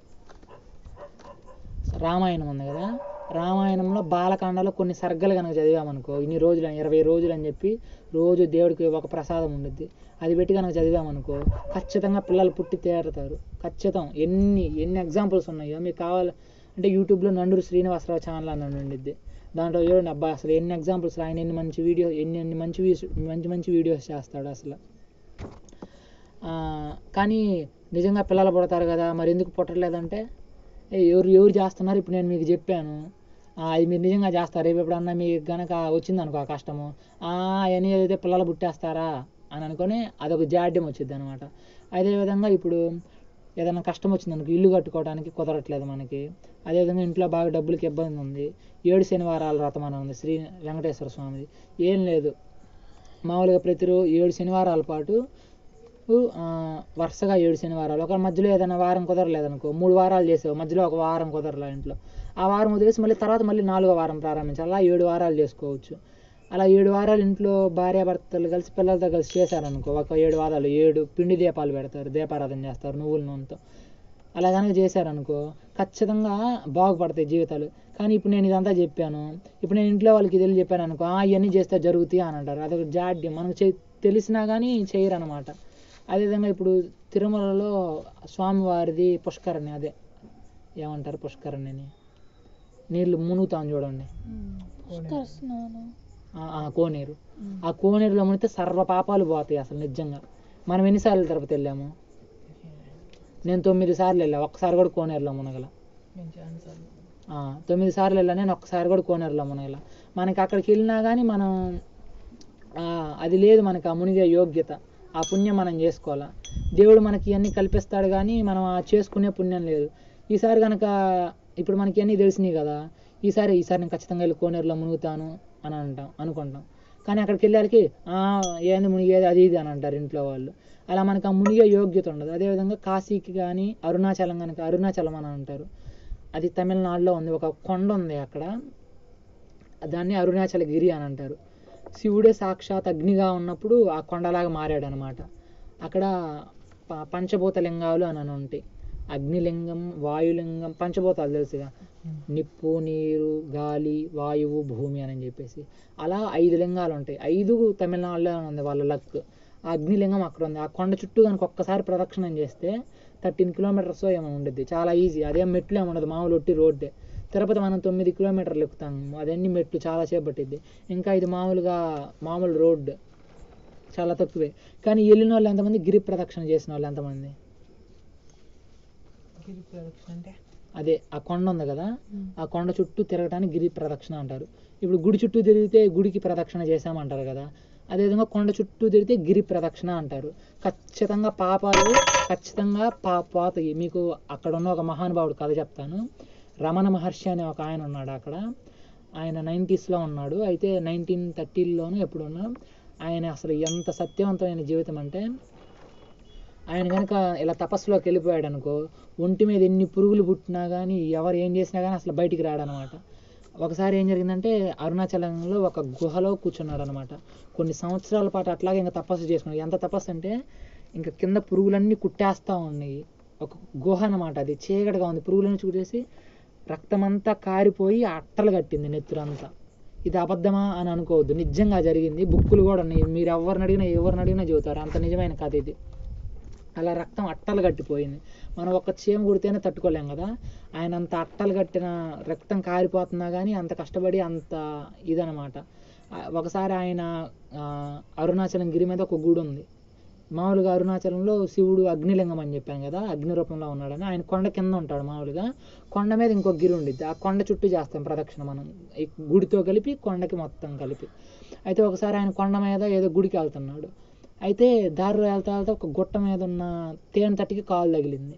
రామాయణం ఉంది కదా రామాయణంలో బాలకాండలో కొన్ని సర్గలు కనుక చదివామనుకో ఇన్ని రోజులు అని ఇరవై రోజులు అని చెప్పి రోజు దేవుడికి ఒక ప్రసాదం ఉండుద్ది అది పెట్టి కనుక చదివామనుకో ఖచ్చితంగా పిల్లలు పుట్టి తేరుతారు ఖచ్చితం ఎన్ని ఎన్ని ఎగ్జాంపుల్స్ ఉన్నాయో మీకు కావాలి అంటే యూట్యూబ్లో నండూరు శ్రీనివాసరావు ఛానల్ అని ఉండిద్ది దాంట్లో చూడండి అబ్బా అసలు ఎన్ని ఎగ్జాంపుల్స్ ఆయన ఎన్ని మంచి వీడియో ఎన్ని ఎన్ని మంచి వీస్- మంచి మంచి వీడియోస్ చేస్తాడు అసలు ఆ, కానీ నిజంగా పిల్లలు పుడతారు కదా మరి ఎందుకు పుట్టలేదంటే ఏ, ఎవరు ఎవరు చేస్తున్నారు ఇప్పుడు నేను మీకు చెప్పాను ఆ, అది మీరు నిజంగా చేస్తారు రేపు ఎప్పుడన్నా మీకు గనక వచ్చిందనుకో ఆ కష్టము అవన్నీ అయితే పిల్లలు పుట్టేస్తారా అని అనుకొని అదొక జాడ్యం వచ్చింది అనమాట అదేవిధంగా ఇప్పుడు ఏదైనా కష్టం వచ్చింది అనుకో ఇల్లు కట్టుకోవడానికి కుదరట్లేదు మనకి అదేవిధంగా ఇంట్లో బాగా డబ్బులకి ఇబ్బంది ఉంది ఏడు శనివారాల వ్రతం అని ఉంది శ్రీ వెంకటేశ్వర స్వామిది ఏం లేదు మామూలుగా ప్రతిరోజు ఏడు శనివారాల పాటు ఆ, వరుసగా ఏడు శనివారాలు ఒక మధ్యలో ఏదైనా వారం కుదరలేదనుకో మూడు వారాలు చేసావు మధ్యలో ఒక వారం కుదరలే ఇంట్లో ఆ వారం వదిలేసి మళ్ళీ తర్వాత మళ్ళీ నాలుగో వారం ప్రారంభించాలి అలా ఏడు వారాలు చేసుకోవచ్చు అలా ఏడు వారాలు ఇంట్లో భార్యాభర్తలు కలిసి పిల్లలతో కలిసి చేశారనుకో ఒక ఏడు వారాలు ఏడు పిండి దీపాలు పెడతారు దీపారాధన చేస్తారు నువ్వుల నూనెతో అలా కనుక చేశారనుకో ఖచ్చితంగా బాగుపడతాయి జీవితాలు కానీ ఇప్పుడు నేను ఇదంతా చెప్పాను ఇప్పుడు నేను ఇంట్లో వాళ్ళకి తెలియ చెప్పాను అనుకో "ఆ, ఇవన్నీ చేస్తే జరుగుతాయి అని అంటారు అదొక జాడ్యం మనకు చే తెలిసినా కానీ చేయరు అనమాట అదేవిధంగా ఇప్పుడు తిరుమలలో స్వామివారిది పుష్కరణి అదే ఏమంటారు పుష్కరణిని నీళ్ళు మునుగుతాం చూడండి పుష్కర స్నానం ఆ- ఆ కోనేరు ఆ కోనేరులో మునిగితే సర్వ పాపాలు పోతాయి అసలు నిజంగా మనం ఎన్నిసార్లు తిరుపతి వెళ్ళాము నేను తొమ్మిది సార్లు వెళ్ళా ఒక్కసారి కూడా కోనేరులో మునగల ఆ, తొమ్మిది సార్లు వెళ్ళా నేను ఒక్కసారి కూడా కోనేరులో మునగల మనకి అక్కడికి వెళ్ళినా కానీ మనం ఆ, అది లేదు మనకి ఆ మునిగే యోగ్యత ఆ పుణ్యం మనం చేసుకోవాలా దేవుడు మనకి ఇవన్నీ కల్పిస్తాడు కానీ మనం ఆ చేసుకునే పుణ్యం లేదు ఈసారి కనుక ఇప్పుడు మనకి అన్నీ తెలిసినాయి కదా ఈసారి ఈసారి నేను ఖచ్చితంగా వెళ్ళి కోనేరులో మునుగుతాను అని అంటాం అనుకుంటాం కానీ అక్కడికి వెళ్ళారికి "ఆ, ఏంది మునిగేది అది ఇది అని అంటారు ఇంట్లో వాళ్ళు అలా మనకు ఆ మునిగే యోగ్యత ఉండదు అదేవిధంగా కాశీకి కానీ అరుణాచలం కనుక అరుణాచలం అని అంటారు అది తమిళనాడులో ఉంది ఒక కొండ ఉంది అక్కడ దాన్ని అరుణాచలగిరి అని అంటారు శివుడే సాక్షాత్ అగ్నిగా ఉన్నప్పుడు ఆ కొండలాగా మారాడు అనమాట అక్కడ ప- పంచభూత లింగాలు అని అని ఉంటాయి అగ్నిలింగం వాయులింగం పంచభూతాలు తెలుసుగా నిప్పు నీరు గాలి వాయువు భూమి అని చెప్పేసి అలా ఐదు లింగాలు ఉంటాయి ఐదు తమిళనాడులో ఉంది వాళ్ళ లక్ ఆ అగ్నిలింగం అక్కడ ఉంది ఆ కొండ చుట్టూ కనుక ఒక్కసారి ప్రదక్షిణం చేస్తే థర్టీన్ కిలోమీటర్స్ ఏమో ఉండిద్ది చాలా ఈజీ అదేం మెట్లు ఏమి ఉండదు మామూలు ఒట్టి రోడ్డే తిరుపతి మనం తొమ్మిది కిలోమీటర్లు ఎక్కుతాం అదన్నీ మెట్లు చాలా సేపు పట్టిద్ది ఇంకా ఇది మామూలుగా మామూలు రోడ్ చాలా తక్కువే కానీ వెళ్ళిన వాళ్ళు ఎంతమంది గిరి ప్రదక్షిణ చేసిన వాళ్ళు ఎంతమంది అదే ఆ కొండ ఉంది కదా ఆ కొండ చుట్టూ తిరగటానికి గిరి ప్రదక్షిణ అంటారు ఇప్పుడు గుడి చుట్టూ తిరిగితే గుడికి ప్రదక్షిణ చేసామంటారు కదా అదేవిధంగా కొండ చుట్టూ తిరిగితే గిరి ప్రదక్షిణ అంటారు ఖచ్చితంగా పాపాలు ఖచ్చితంగా పా పోతాయి మీకు అక్కడ ఉన్న ఒక మహానుభావుడు కథ చెప్తాను రమణ మహర్షి అనే ఒక ఆయన ఉన్నాడు అక్కడ ఆయన నైంటీస్లో ఉన్నాడు అయితే నైన్టీన్ థర్టీలోనూ ఎప్పుడు ఉన్నా ఆయన అసలు ఎంత సత్యవంతమైన జీవితం అంటే ఆయన కనుక ఇలా తపస్సులోకి వెళ్ళిపోయాడు అనుకో ఒంటి మీద ఎన్ని పురుగులు పుట్టినా కానీ ఎవరు ఏం చేసినా కానీ అసలు బయటికి రాడనమాట ఒకసారి ఏం జరిగిందంటే అరుణాచలంలో ఒక గుహలో కూర్చున్నాడు అనమాట కొన్ని సంవత్సరాల పాటు అట్లాగే ఇంకా తపస్సు చేసుకున్నాడు ఎంత తపస్సు అంటే ఇంకా కింద పురుగులన్నీ కుట్టేస్తూ ఉన్నాయి ఒక గుహ అనమాట అది చీకటిగా ఉంది పురుగులన్నీ చూడేసి రక్తమంతా కారిపోయి ఆ అట్టలు కట్టింది నెత్తురంతా ఇది అబద్ధమా అని అనుకోవద్దు నిజంగా జరిగింది బుక్కులు కూడా ఉన్నాయి మీరు ఎవరిని అడిగినా ఎవరిని అడిగినా చెబుతారు అంత నిజమైన కథ ఇది అలా రక్తం అట్టలు కట్టిపోయింది మనం ఒక చీమ కుడితేనే తట్టుకోలేం కదా ఆయన అంత అట్టలు కట్టిన రక్తం కారిపోతున్నా కానీ అంత కష్టపడి అంత ఇదనమాట ఆ, ఒకసారి ఆయన ఆ, అరుణాచలం గిరి మీద ఒక గుడి ఉంది మామూలుగా అరుణాచలంలో శివుడు అగ్నిలింగం అని చెప్పాను కదా అగ్ని రూపంలో ఉన్నాడని ఆయన కొండ కింద ఉంటాడు మామూలుగా కొండ మీద ఇంకో గిరి ఉండిద్ది ఆ కొండ చుట్టూ చేస్తాం ప్రదక్షిణ మనం ఈ గుడితో కలిపి కొండకి మొత్తం కలిపి అయితే ఒకసారి ఆయన కొండ మీద ఏదో గుడికి వెళ్తున్నాడు అయితే దారిలో వెళ్తా వెళ్తా ఒక గుట్ట మీద ఉన్న తేనె తట్టికి కాలు తగిలింది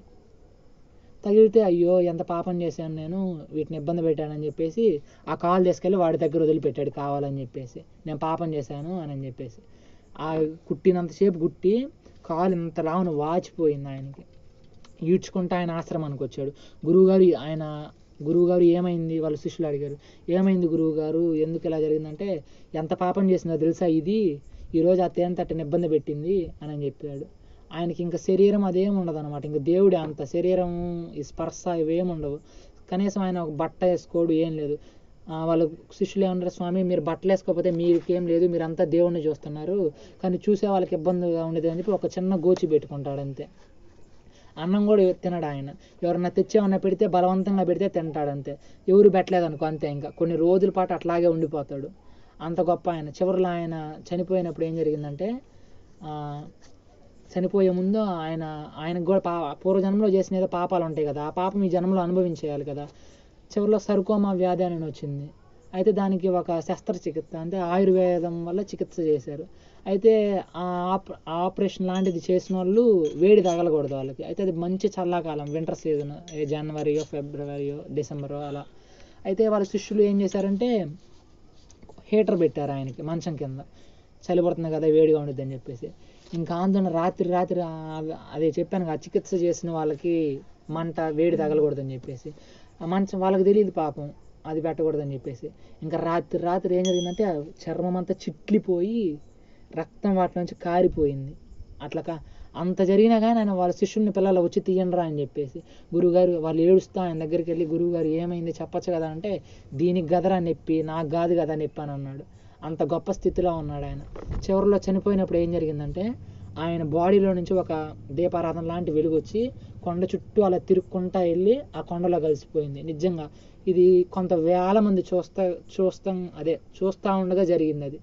తగిలితే అయ్యో ఎంత పాపం చేశాను నేను వీటిని ఇబ్బంది పెట్టానని చెప్పేసి ఆ కాలు తీసుకెళ్ళి వాడి దగ్గర వదిలిపెట్టాడు కావాలని చెప్పేసి నేను పాపం చేశాను అని చెప్పేసి ఆ కుట్టినంతసేపు కుట్టి కాలు ఇంత లావున వాచిపోయింది ఆయనకి ఈడ్చుకుంటూ ఆయన ఆశ్రమానికి వచ్చాడు గురువుగారు ఆయన గురువుగారు ఏమైంది వాళ్ళ శిష్యులు అడిగారు ఏమైంది గురువుగారు ఎందుకు ఇలా జరిగిందంటే ఎంత పాపం చేసిందో తెలుసా ఇది ఈరోజు ఆ తేనె తట్టని ఇబ్బంది పెట్టింది అని అని చెప్పాడు ఆయనకి ఇంకా శరీరం అదేం ఉండదు అనమాట ఇంకా దేవుడే అంత శరీరం ఈ స్పర్శ ఇవేం ఉండవు కనీసం ఆయన ఒక బట్ట వేసుకోడు ఏం లేదు ఆ, వాళ్ళ శిష్యులు ఏమన్నారు స్వామి మీరు బట్టలు వేసుకోకపోతే మీకేం లేదు మీరంతా దేవుణ్ణి చూస్తున్నారు కానీ చూసే వాళ్ళకి ఇబ్బందిగా ఉండేది అని చెప్పి ఒక చిన్న గోచి పెట్టుకుంటాడు అంతే అన్నం కూడా తినడు ఆయన ఎవరన్నా తెచ్చేమన్నా పెడితే బలవంతంగా పెడితే తింటాడు అంతే ఎవరు పెట్టలేదు అనుకో అంతే ఇంకా కొన్ని రోజుల పాటు అట్లాగే ఉండిపోతాడు అంత గొప్ప ఆయన చివరిలో ఆయన చనిపోయినప్పుడు ఏం జరిగిందంటే ఆ, చనిపోయే ముందు ఆయన ఆయనకు కూడా పా పూర్వజన్మలో చేసిన ఏదో పాపాలు ఉంటాయి కదా ఆ పాపం ఈ జన్మలో అనుభవించేయాలి కదా చివరిలో సర్కోమా వ్యాధి అని వచ్చింది అయితే దానికి ఒక శస్త్రచికిత్స అంటే ఆయుర్వేదం వల్ల చికిత్స చేశారు అయితే ఆ ఆప- ఆ ఆపరేషన్ లాంటిది చేసిన వాళ్ళు వేడి తగలకూడదు వాళ్ళకి అయితే అది మంచి చల్లాకాలం వింటర్ సీజన్ జనవరియో ఫిబ్రవరియో డిసెంబరో అలా అయితే వాళ్ళ శిష్యులు ఏం చేశారంటే హీటర్ పెట్టారు ఆయనకి మంచం కింద చలి పడుతుంది కదా వేడిగా ఉండిద్ది అని చెప్పేసి ఇంకా ఆందోళన రాత్రి రాత్రి ఆ- అదే చెప్పాను కదా చికిత్స చేసిన వాళ్ళకి మంట వేడి తగలకూడదని చెప్పేసి ఆ మంచం వాళ్ళకి తెలియదు పాపం అది పెట్టకూడదని చెప్పేసి ఇంకా రాత్రి రాత్రి ఏం జరిగిందంటే ఆ చర్మం అంతా చిట్లిపోయి రక్తం వాటి నుంచి కారిపోయింది అట్లా కా అంత జరిగినా కానీ ఆయన వాళ్ళ శిష్యుల్ని పిల్లలు వచ్చి తీయండిరా అని చెప్పేసి గురువుగారు వాళ్ళు ఏడుస్తా ఆయన దగ్గరికి వెళ్ళి గురువుగారు ఏమైంది చెప్పొచ్చు కదా అంటే దీనికి గదరా నొప్పి నాకు కాదు కదా నొప్పి అని అన్నాడు అంత గొప్ప స్థితిలో ఉన్నాడు ఆయన చివరిలో చనిపోయినప్పుడు ఏం జరిగిందంటే ఆయన బాడీలో నుంచి ఒక దీపారాధన లాంటి వెలుగు వచ్చి కొండ చుట్టూ అలా తిరుక్కుంటా వెళ్ళి ఆ కొండలో కలిసిపోయింది నిజంగా ఇది కొంత వేల మంది చూస్తా చూస్తాం అదే చూస్తూ ఉండగా జరిగింది అది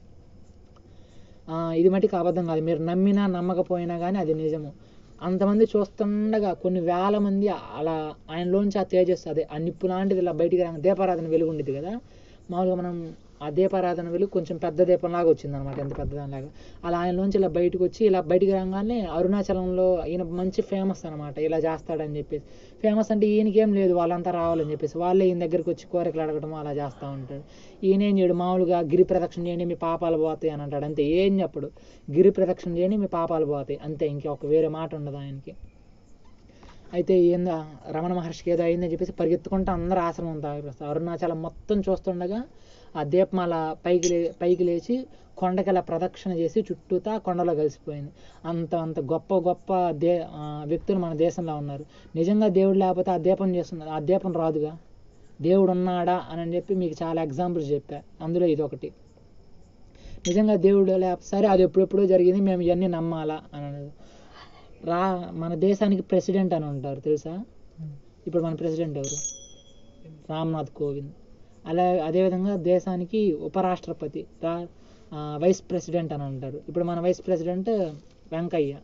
ఆ, ఇది మటుకు అబద్ధం కాదు మీరు నమ్మినా నమ్మకపోయినా కానీ అది నిజము అంతమంది చూస్తుండగా కొన్ని వేల మంది అలా ఆయనలోంచి ఆ తేజస్సు అదే ఆ నిప్పు లాంటిది ఇలా బయటికి రాగా దీపారాధన వెలుగు ఉండేది కదా మామూలుగా మనం ఆ దీపారాధన వెలుగు కొంచెం పెద్ద దీపంలాగా వచ్చింది అనమాట ఎంత పెద్దదానిలాగా అలా ఆయనలోంచి ఇలా బయటకు వచ్చి ఇలా బయటికి రాగానే అరుణాచలంలో ఈయన మంచి ఫేమస్ అనమాట ఇలా చేస్తాడని చెప్పేసి ఫేమస్ అంటే ఈయనకేం లేదు వాళ్ళంతా రావాలని చెప్పేసి వాళ్ళే ఈయన దగ్గరికి వచ్చి కోరికలు అడగడం అలా చేస్తూ ఉంటాడు ఈయన ఏం చేయడు మామూలుగా గిరి ప్రదక్షిణ చేయండి మీ పాపాలు పోతాయి అని అంటాడు అంతే ఏం చెప్పడు గిరి ప్రదక్షిణ చేయండి మీ పాపాలు పోతాయి అంతే ఇంకొక వేరే మాట ఉండదు ఆయనకి అయితే ఏందా రమణ మహర్షికి ఏదో అయిందని చెప్పేసి పరిగెత్తుకుంటూ అందరూ ఆశ్రమం తాగిస్తారు అరుణాచలం మొత్తం చూస్తుండగా ఆ దీపం అలా పైకి లే పైకి లేచి కొండకి అలా ప్రదక్షిణ చేసి చుట్టూతా కొండలో కలిసిపోయింది అంత అంత గొప్ప గొప్ప దే ఆ, వ్యక్తులు మన దేశంలో ఉన్నారు నిజంగా దేవుడు లేకపోతే ఆ దీపం చేస్తున్నారు ఆ దీపం రాదుగా దేవుడు ఉన్నాడా అని చెప్పి మీకు చాలా ఎగ్జాంపుల్స్ చెప్పా అందులో ఇది ఒకటి నిజంగా దేవుడు లేకపోతే సరే అది ఎప్పుడెప్పుడో జరిగింది మేము ఇవన్నీ నమ్మాలా అని అన్నది రా మన దేశానికి ప్రెసిడెంట్ అని ఉంటారు తెలుసా ఇప్పుడు మన ప్రెసిడెంట్ ఎవరు రామ్నాథ్ కోవింద్ అలా అదేవిధంగా దేశానికి ఉపరాష్ట్రపతి రా ఆ, వైస్ ప్రెసిడెంట్ అని అంటారు ఇప్పుడు మన వైస్ ప్రెసిడెంట్ వెంకయ్య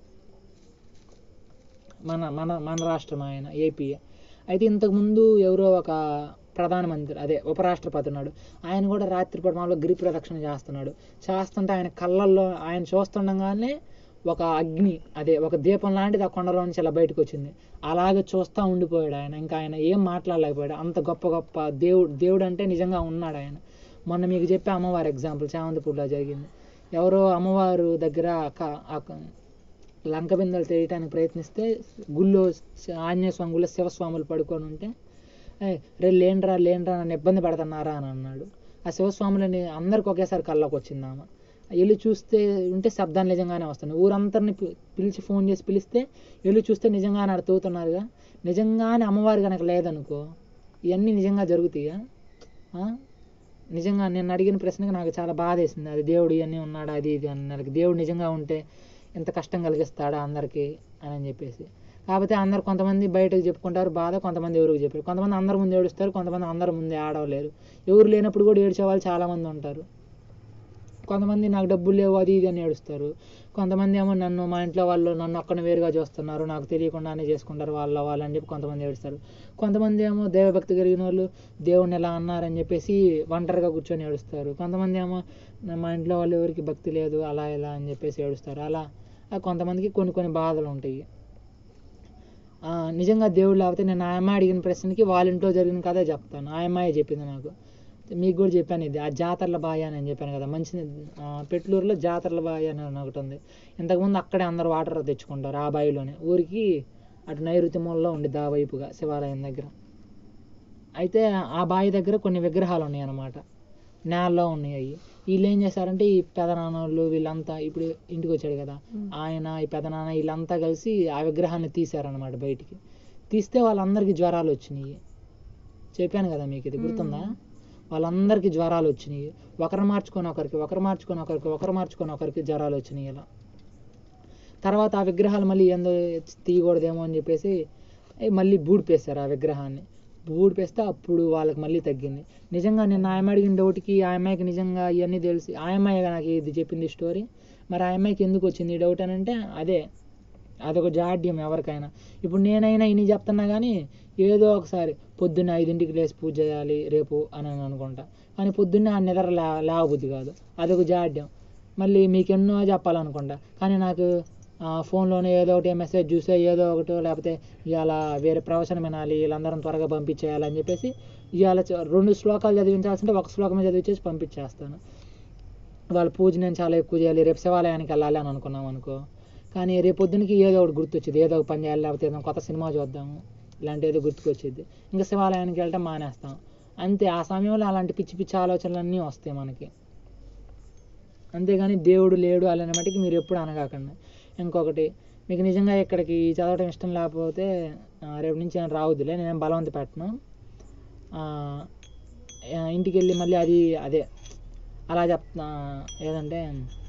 మన మన మన రాష్ట్రం ఆయన ఏపీ అయితే ఇంతకుముందు ఎవరో ఒక ప్రధానమంత్రి అదే ఉపరాష్ట్రపతి ఉన్నాడు ఆయన కూడా రాత్రిపూట మామూలుగా గిరి ప్రదక్షిణ చేస్తున్నాడు చేస్తుంటే ఆయన కళ్ళల్లో ఆయన చూస్తుండగానే ఒక అగ్ని అదే ఒక దీపం లాంటిది ఆ కొండలో నుంచి ఇలా బయటకు వచ్చింది అలాగే చూస్తూ ఉండిపోయాడు ఆయన ఇంకా ఆయన ఏం మాట్లాడలేకపోయాడు అంత గొప్ప గొప్ప దేవుడు దేవుడు అంటే నిజంగా ఉన్నాడు ఆయన మొన్న మీకు చెప్పే అమ్మవారి ఎగ్జాంపుల్ చామంతిపూడిలో జరిగింది ఎవరో అమ్మవారు దగ్గర క- ఆ క- లంక బిందెలు తెలియటానికి ప్రయత్నిస్తే గుళ్ళో శ- ఆంజనేయ స్వామి గుళ్ళో శివస్వాములు పడుకొని ఉంటే "ఏయ్, రే లేండ్రా లేండ్రా నన్ను ఇబ్బంది పెడుతున్నారా అని అన్నాడు ఆ శివస్వాములని అందరికి ఒకేసారి కళ్ళకి వచ్చింది ఆమె వెళ్ళి చూస్తే ఉంటే శబ్దాలు నిజంగానే వస్తున్నాయి ఊరందరిని పి- పిలిచి ఫోన్ చేసి పిలిస్తే వెళ్ళి చూస్తే నిజంగానే ఆడ తవ్వుతున్నారుగా నిజంగానే అమ్మవారి కనుక లేదనుకో ఇవన్నీ నిజంగా జరుగుతాయా ఆ? నిజంగా నేను అడిగిన ప్రశ్నకి నాకు చాలా బాధ వేసింది అది దేవుడు ఇవన్నీ ఉన్నాడా అది ఇది అన్నారు దేవుడు నిజంగా ఉంటే ఎంత కష్టం కలిగిస్తాడా అందరికీ అని అని చెప్పేసి కాకపోతే అందరు కొంతమంది బయటకు చెప్పుకుంటారు బాధ కొంతమంది ఎవరికి చెప్పారు కొంతమంది అందరి ముందు ఏడుస్తారు కొంతమంది అందరి ముందు ఆడవలేరు ఎవరు లేనప్పుడు కూడా ఏడ్చే వాళ్ళు చాలామంది ఉంటారు కొంతమంది నాకు డబ్బులు లేవు అది ఇది అని ఏడుస్తారు కొంతమంది ఏమో నన్ను మా ఇంట్లో వాళ్ళు నన్ను ఒక్కని వేరుగా చూస్తున్నారు నాకు తెలియకుండానే చేసుకుంటారు వాళ్ళ వాళ్ళు అని చెప్పి కొంతమంది ఏడుస్తారు కొంతమంది ఏమో దైవభక్తి కలిగిన వాళ్ళు దేవుణ్ణి ఎలా అన్నారని చెప్పేసి ఒంటరిగా కూర్చొని ఏడుస్తారు కొంతమంది ఏమో "నా- మా ఇంట్లో వాళ్ళు ఎవరికి భక్తి లేదు అలా ఇలా అని చెప్పేసి ఏడుస్తారు అలా ఆ కొంతమందికి కొన్ని కొన్ని బాధలు ఉంటాయి ఆ, నిజంగా దేవుడు లేకపోతే నేను ఆ అమ్మాయి అడిగిన ప్రశ్నకి వాళ్ళ ఇంట్లో జరిగిన కథే చెప్తాను ఆ అమ్మాయి చెప్పింది నాకు మీకు కూడా చెప్పాను ఇది ఆ జాతరల బాయ అని చెప్పాను కదా మంచి ఆ, పెట్లూరులో జాతరల బాయ అని ఒకటి ఉంది ఇంతకుముందు అక్కడే అందరు వాటర్ తెచ్చుకుంటారు ఆ బావిలోనే ఊరికి అటు నైరుతి మూలలో ఉండిద్ది ఆ వైపుగా శివాలయం దగ్గర అయితే ఆ బావి దగ్గర కొన్ని విగ్రహాలు ఉన్నాయి అన్నమాట నేలలో ఉన్నాయి అవి వీళ్ళు ఏం చేశారంటే ఈ పెదనాన్నోళ్ళు వీళ్ళంతా ఇప్పుడు ఇంటికి వచ్చాడు కదా ఆయన ఈ పెదనాన్న వీళ్ళంతా కలిసి ఆ విగ్రహాన్ని తీశారనమాట బయటికి తీస్తే వాళ్ళందరికీ జ్వరాలు వచ్చినాయి చెప్పాను కదా మీకు ఇది గుర్తుందా వాళ్ళందరికీ జ్వరాలు వచ్చినాయి ఒకరు మార్చుకొని ఒకరికి ఒకరు మార్చుకొని ఒకరికి ఒకరు మార్చుకొని ఒకరికి జ్వరాలు వచ్చినాయి ఇలా తర్వాత ఆ విగ్రహాలు మళ్ళీ ఏందో తీయకూడదేమో అని చెప్పేసి ఏ మళ్ళీ బూడిపేశారు ఆ విగ్రహాన్ని బూడిపేస్తే అప్పుడు వాళ్ళకి మళ్ళీ తగ్గింది నిజంగా నేను ఆ అమ్మాయి అడిగిన డౌట్కి ఆ అమ్మాయికి నిజంగా ఇవన్నీ తెలిసి ఆ అమ్మాయి నాకు ఇది చెప్పింది స్టోరీ మరి ఆ అమ్మాయికి ఎందుకు వచ్చింది ఈ డౌట్ అని అంటే అదే అదొక జాడ్యం ఎవరికైనా ఇప్పుడు నేనైనా ఇన్ని చెప్తున్నా కానీ ఏదో ఒకసారి పొద్దున్న ఐదింటికి లేచి పూజ చేయాలి రేపు అని అని అనుకుంటా కానీ పొద్దున్నే ఆ నిద్ర లే లేవబుద్ధి కాదు అదొక జాడ్యం మళ్ళీ మీకు ఎన్నో చెప్పాలనుకుంటా కానీ నాకు ఆ, ఫోన్లోనే ఏదో ఒకటి మెసేజ్ చూసే ఏదో ఒకటి లేకపోతే ఇవాళ వేరే ప్రవచనం వినాలి వీళ్ళందరం త్వరగా పంపించేయాలి అని చెప్పేసి ఇవాళ చ- రెండు శ్లోకాలు చదివించాల్సింటే ఒక శ్లోకమే చదివించేసి పంపించేస్తాను వాళ్ళ పూజ నేను చాలా ఎక్కువ చేయాలి రేపు శివాలయానికి వెళ్ళాలి అని అనుకున్నాం అనుకో కానీ రేపు పొద్దునకి ఏదో ఒకటి గుర్తొచ్చింది ఏదో ఒక పని చేయాలి లేకపోతే ఏదో కొత్త సినిమా చూద్దాము ఇలాంటి ఏదో గుర్తుకొచ్చింది ఇంకా శివాలయానికి వెళ్ళటం మానేస్తాం అంతే ఆ సమయంలో అలాంటి పిచ్చి పిచ్చి ఆలోచనలన్నీ వస్తాయి మనకి అంతేగాని దేవుడు లేడు అలానే మటుకు మీరు ఎప్పుడు అనగాకండి ఇంకొకటి మీకు నిజంగా ఇక్కడికి చదవడం ఇష్టం లేకపోతే ఆ, రేపు నుంచి నేను రావద్దులే నేను బలవంత పెట్టను ఆ, ఆ, ఇంటికి వెళ్ళి మళ్ళీ అది అదే అలా చెప్తా ఏదంటే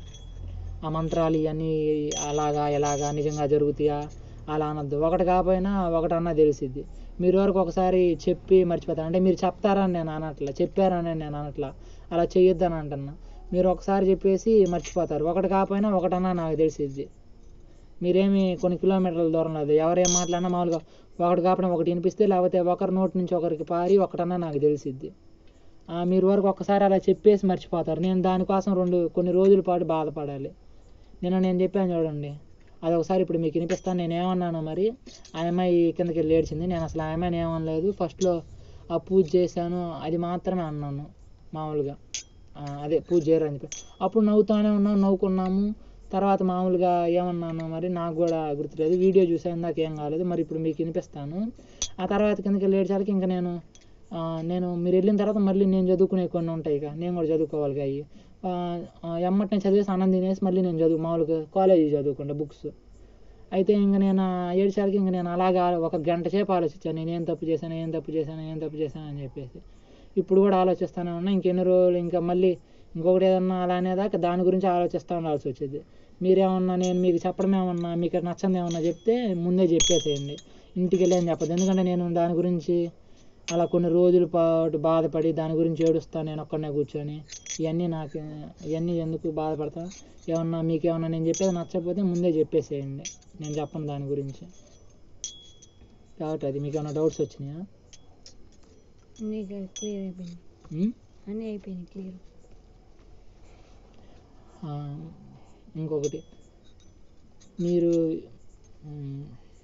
ఆ మంత్రాలు ఇవన్నీ అలాగా ఎలాగా నిజంగా జరుగుతాయా అలా అనొద్దు ఒకటి కాకపోయినా ఒకటి అన్నా తెలిసిద్ది మీరు వరకు ఒకసారి చెప్పి మర్చిపోతారు అంటే మీరు చెప్తారని నేను అనట్లా చెప్పారని నేను అనట్లా అలా చేయొద్దని అంటున్నా మీరు ఒకసారి చెప్పేసి మర్చిపోతారు ఒకటి కాకపోయినా ఒకటన్నా నాకు తెలిసిద్ది మీరేమి కొన్ని కిలోమీటర్ల దూరం లేదు ఎవరేం మాట్లాడినా మామూలుగా ఒకటి కాకపోయినా ఒకటి వినిపిస్తే లేకపోతే ఒకరి నోటి నుంచి ఒకరికి పారి ఒకటన్నా నాకు తెలిసిద్ది ఆ, మీరు వరకు ఒక్కసారి అలా చెప్పేసి మర్చిపోతారు నేను దానికోసం రెండు కొన్ని రోజుల పాటు బాధపడాలి నిన్న నేను చెప్పాను చూడండి అది ఒకసారి ఇప్పుడు మీకు వినిపిస్తాను నేను ఏమన్నాను మరి ఆ అమ్మాయి కిందకి వెళ్ళి ఏడ్చింది నేను అసలు ఆ అమ్మాయిని ఏమనలేదు ఫస్ట్లో ఆ పూజ చేశాను అది మాత్రమే అన్నాను మామూలుగా ఆ, అదే పూజ చేయరు అని చెప్పి అప్పుడు నవ్వుతానే ఉన్నాం నవ్వుకున్నాము తర్వాత మామూలుగా ఏమన్నాను మరి నాకు కూడా గుర్తులేదు వీడియో చూసాను నాకు ఏం కాలేదు మరి ఇప్పుడు మీకు వినిపిస్తాను ఆ తర్వాత కిందకి వెళ్ళి ఏడ్చాలకి ఇంకా నేను ఆ, నేను మీరు వెళ్ళిన తర్వాత మళ్ళీ నేను చదువుకునే కొన్ని ఉంటాయి ఇక నేను కూడా చదువుకోవాలి అయ్యి ఎమ్మటి నేను చదివేసి అన్నం తినేసి మళ్ళీ నేను చదువు మామూలుగా కాలేజీ చదువుకుంటా బుక్స్ అయితే ఇంక నేను ఏడుసారికి ఇంక నేను అలాగా ఒక గంట సేపు ఆలోచించాను నేను ఏం తప్పు చేశాను ఏం తప్పు చేశాను ఏం తప్పు చేశాను అని చెప్పేసి ఇప్పుడు కూడా ఆలోచిస్తూనే ఉన్నా ఇంకెన్ని రోజులు ఇంకా మళ్ళీ ఇంకొకటి ఏదన్నా అలా అనేదాకా దాని గురించి ఆలోచిస్తూ ఉండాల్సి వచ్చేది మీరేమన్నా నేను మీకు చెప్పడం ఏమన్నా మీకు నచ్చంది ఏమన్నా చెప్తే ముందే చెప్పేసేయండి ఇంటికి వెళ్ళి అని చెప్పదు ఎందుకంటే నేను దాని గురించి అలా కొన్ని రోజుల పాటు బాధపడి దాని గురించి ఏడుస్తాను నేను ఒక్కడనే కూర్చొని ఇవన్నీ నాకు ఇవన్నీ ఎందుకు బాధపడతా ఏమన్నా మీకు ఏమన్నా నేను చెప్పేది నచ్చకపోతే ముందే చెప్పేసేయండి నేను చెప్పను దాని గురించి కాబట్టి అది మీకు ఏమైనా డౌట్స్ వచ్చినాయా నీకు క్లియర్ అయిపోయింది ఉమ్? అన్నీ అయిపోయినాయి క్లియర్ ఆ, ఇంకొకటి మీరు ఉమ్,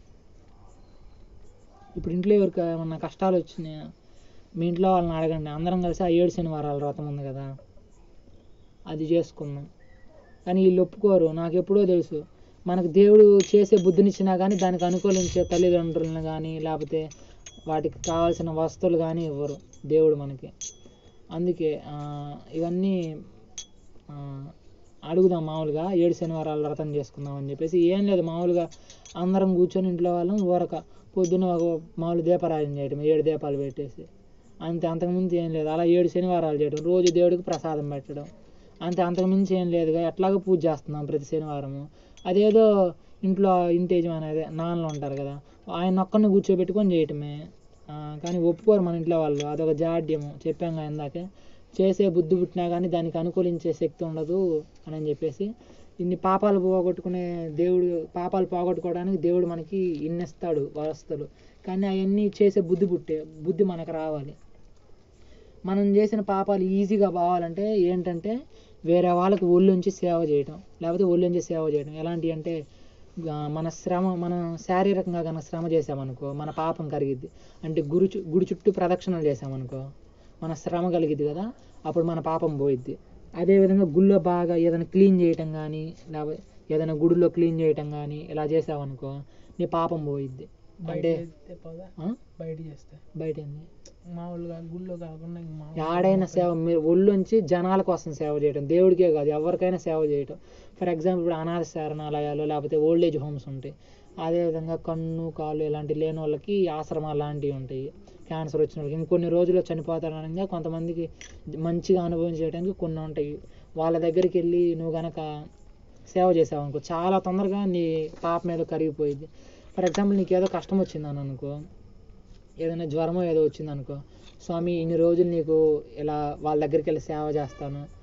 ఇప్పుడు ఇంట్లో ఎవరికి ఏమన్నా కష్టాలు వచ్చినాయా మీ ఇంట్లో వాళ్ళని అడగండి అందరం కలిసి ఆ ఏడు శనివారాల వ్రతం ఉంది కదా అది చేసుకుందాం కానీ వీళ్ళు ఒప్పుకోరు నాకు ఎప్పుడో తెలుసు మనకు దేవుడు చేసే బుద్ధినిచ్చినా కానీ దానికి అనుకూలించే తల్లిదండ్రులను కానీ లేకపోతే వాటికి కావాల్సిన వస్తువులు కానీ ఇవ్వరు దేవుడు మనకి అందుకే ఆ, ఇవన్నీ ఆ, అడుగుదాం మామూలుగా ఏడు శనివారాలు వ్రతం చేసుకుందాం అని చెప్పేసి ఏం లేదు మామూలుగా అందరం కూర్చొని ఇంట్లో వాళ్ళం ఊరక పొద్దున్న ఒక మామూలు దీపారాధన చేయడం ఏడు దీపాలు పెట్టేసి అంతే అంతకుమించి ఏం లేదు అలా ఏడు శనివారాలు చేయడం రోజు దేవుడికి ప్రసాదం పెట్టడం అంతే అంతకుమించి ఏం లేదుగా ఎట్లాగో పూజ చేస్తున్నాం ప్రతి శనివారము అదేదో ఇంట్లో ఇంటి యజమాని అదే నాన్నలు ఉంటారు కదా ఆయన ఒక్కడిని కూర్చోబెట్టుకొని చేయటమే ఆ, కానీ ఒప్పుకోరు మన ఇంట్లో వాళ్ళు అదొక జాడ్యము చెప్పాం కదా ఇందాకే చేసే బుద్ధి పుట్టినా కానీ దానికి అనుకూలించే శక్తి ఉండదు అని అని చెప్పేసి ఇన్ని పాపాలు పోగొట్టుకునే దేవుడు పాపాలు పోగొట్టుకోవడానికి దేవుడు మనకి ఇన్నిస్తాడు వరస్తులు కానీ అవన్నీ చేసే బుద్ధి పుట్టే బుద్ధి మనకు రావాలి మనం చేసిన పాపాలు ఈజీగా పోవాలంటే ఏంటంటే వేరే వాళ్ళకి ఒళ్ళుంచి సేవ చేయటం లేకపోతే ఒళ్ళుంచి సేవ చేయడం ఎలాంటి అంటే ఆ, మన శ్రమ మనం శారీరకంగా కనుక శ్రమ చేసామనుకో మన పాపం కరిగిద్ది అంటే గుడి చు గుడి చుట్టూ ప్రదక్షిణలు చేసామనుకో మన శ్రమ కలిగిద్ది కదా అప్పుడు మన పాపం పోయిద్ది అదేవిధంగా గుళ్ళో బాగా ఏదైనా క్లీన్ చేయటం కానీ లేకపోతే ఏదైనా గుడిలో క్లీన్ చేయటం కానీ ఇలా చేసావనుకో నీ పాపం పోయిద్ది అంటే చేస్తే పోదా ఆ? బయట చేస్తే బయట ఏంది మామూలుగా గుళ్ళో కాకుండా ఇంక మామూలుగా యాడైనా సేవ మీరు ఒళ్ళుంచి జనాల కోసం సేవ చేయటం దేవుడికే కాదు ఎవరికైనా సేవ చేయటం ఫర్ ఎగ్జాంపుల్ ఇప్పుడు అనాథ శరణాలయాలు లేకపోతే ఓల్డ్ ఏజ్ హోమ్స్ ఉంటాయి అదేవిధంగా కన్ను కాళ్ళు ఇలాంటి లేని వాళ్ళకి ఆశ్రమాలు లాంటివి ఉంటాయి క్యాన్సర్ వచ్చిన వాళ్ళకి ఇంకొన్ని రోజుల్లో చనిపోతారనగా కొంతమందికి మంచిగా అనుభవించడానికి కొన్ని ఉంటాయి వాళ్ళ దగ్గరికి వెళ్ళి నువ్వు గనక సేవ చేసావు అనుకో చాలా తొందరగా నీ పాప మీద కరిగిపోయింది ఫర్ ఎగ్జాంపుల్ నీకు ఏదో కష్టం వచ్చిందని అనుకో ఏదైనా జ్వరమో ఏదో వచ్చింది అనుకో స్వామి ఇన్ని రోజులు నీకు ఇలా వాళ్ళ దగ్గరికి వెళ్ళి సేవ చేస్తాను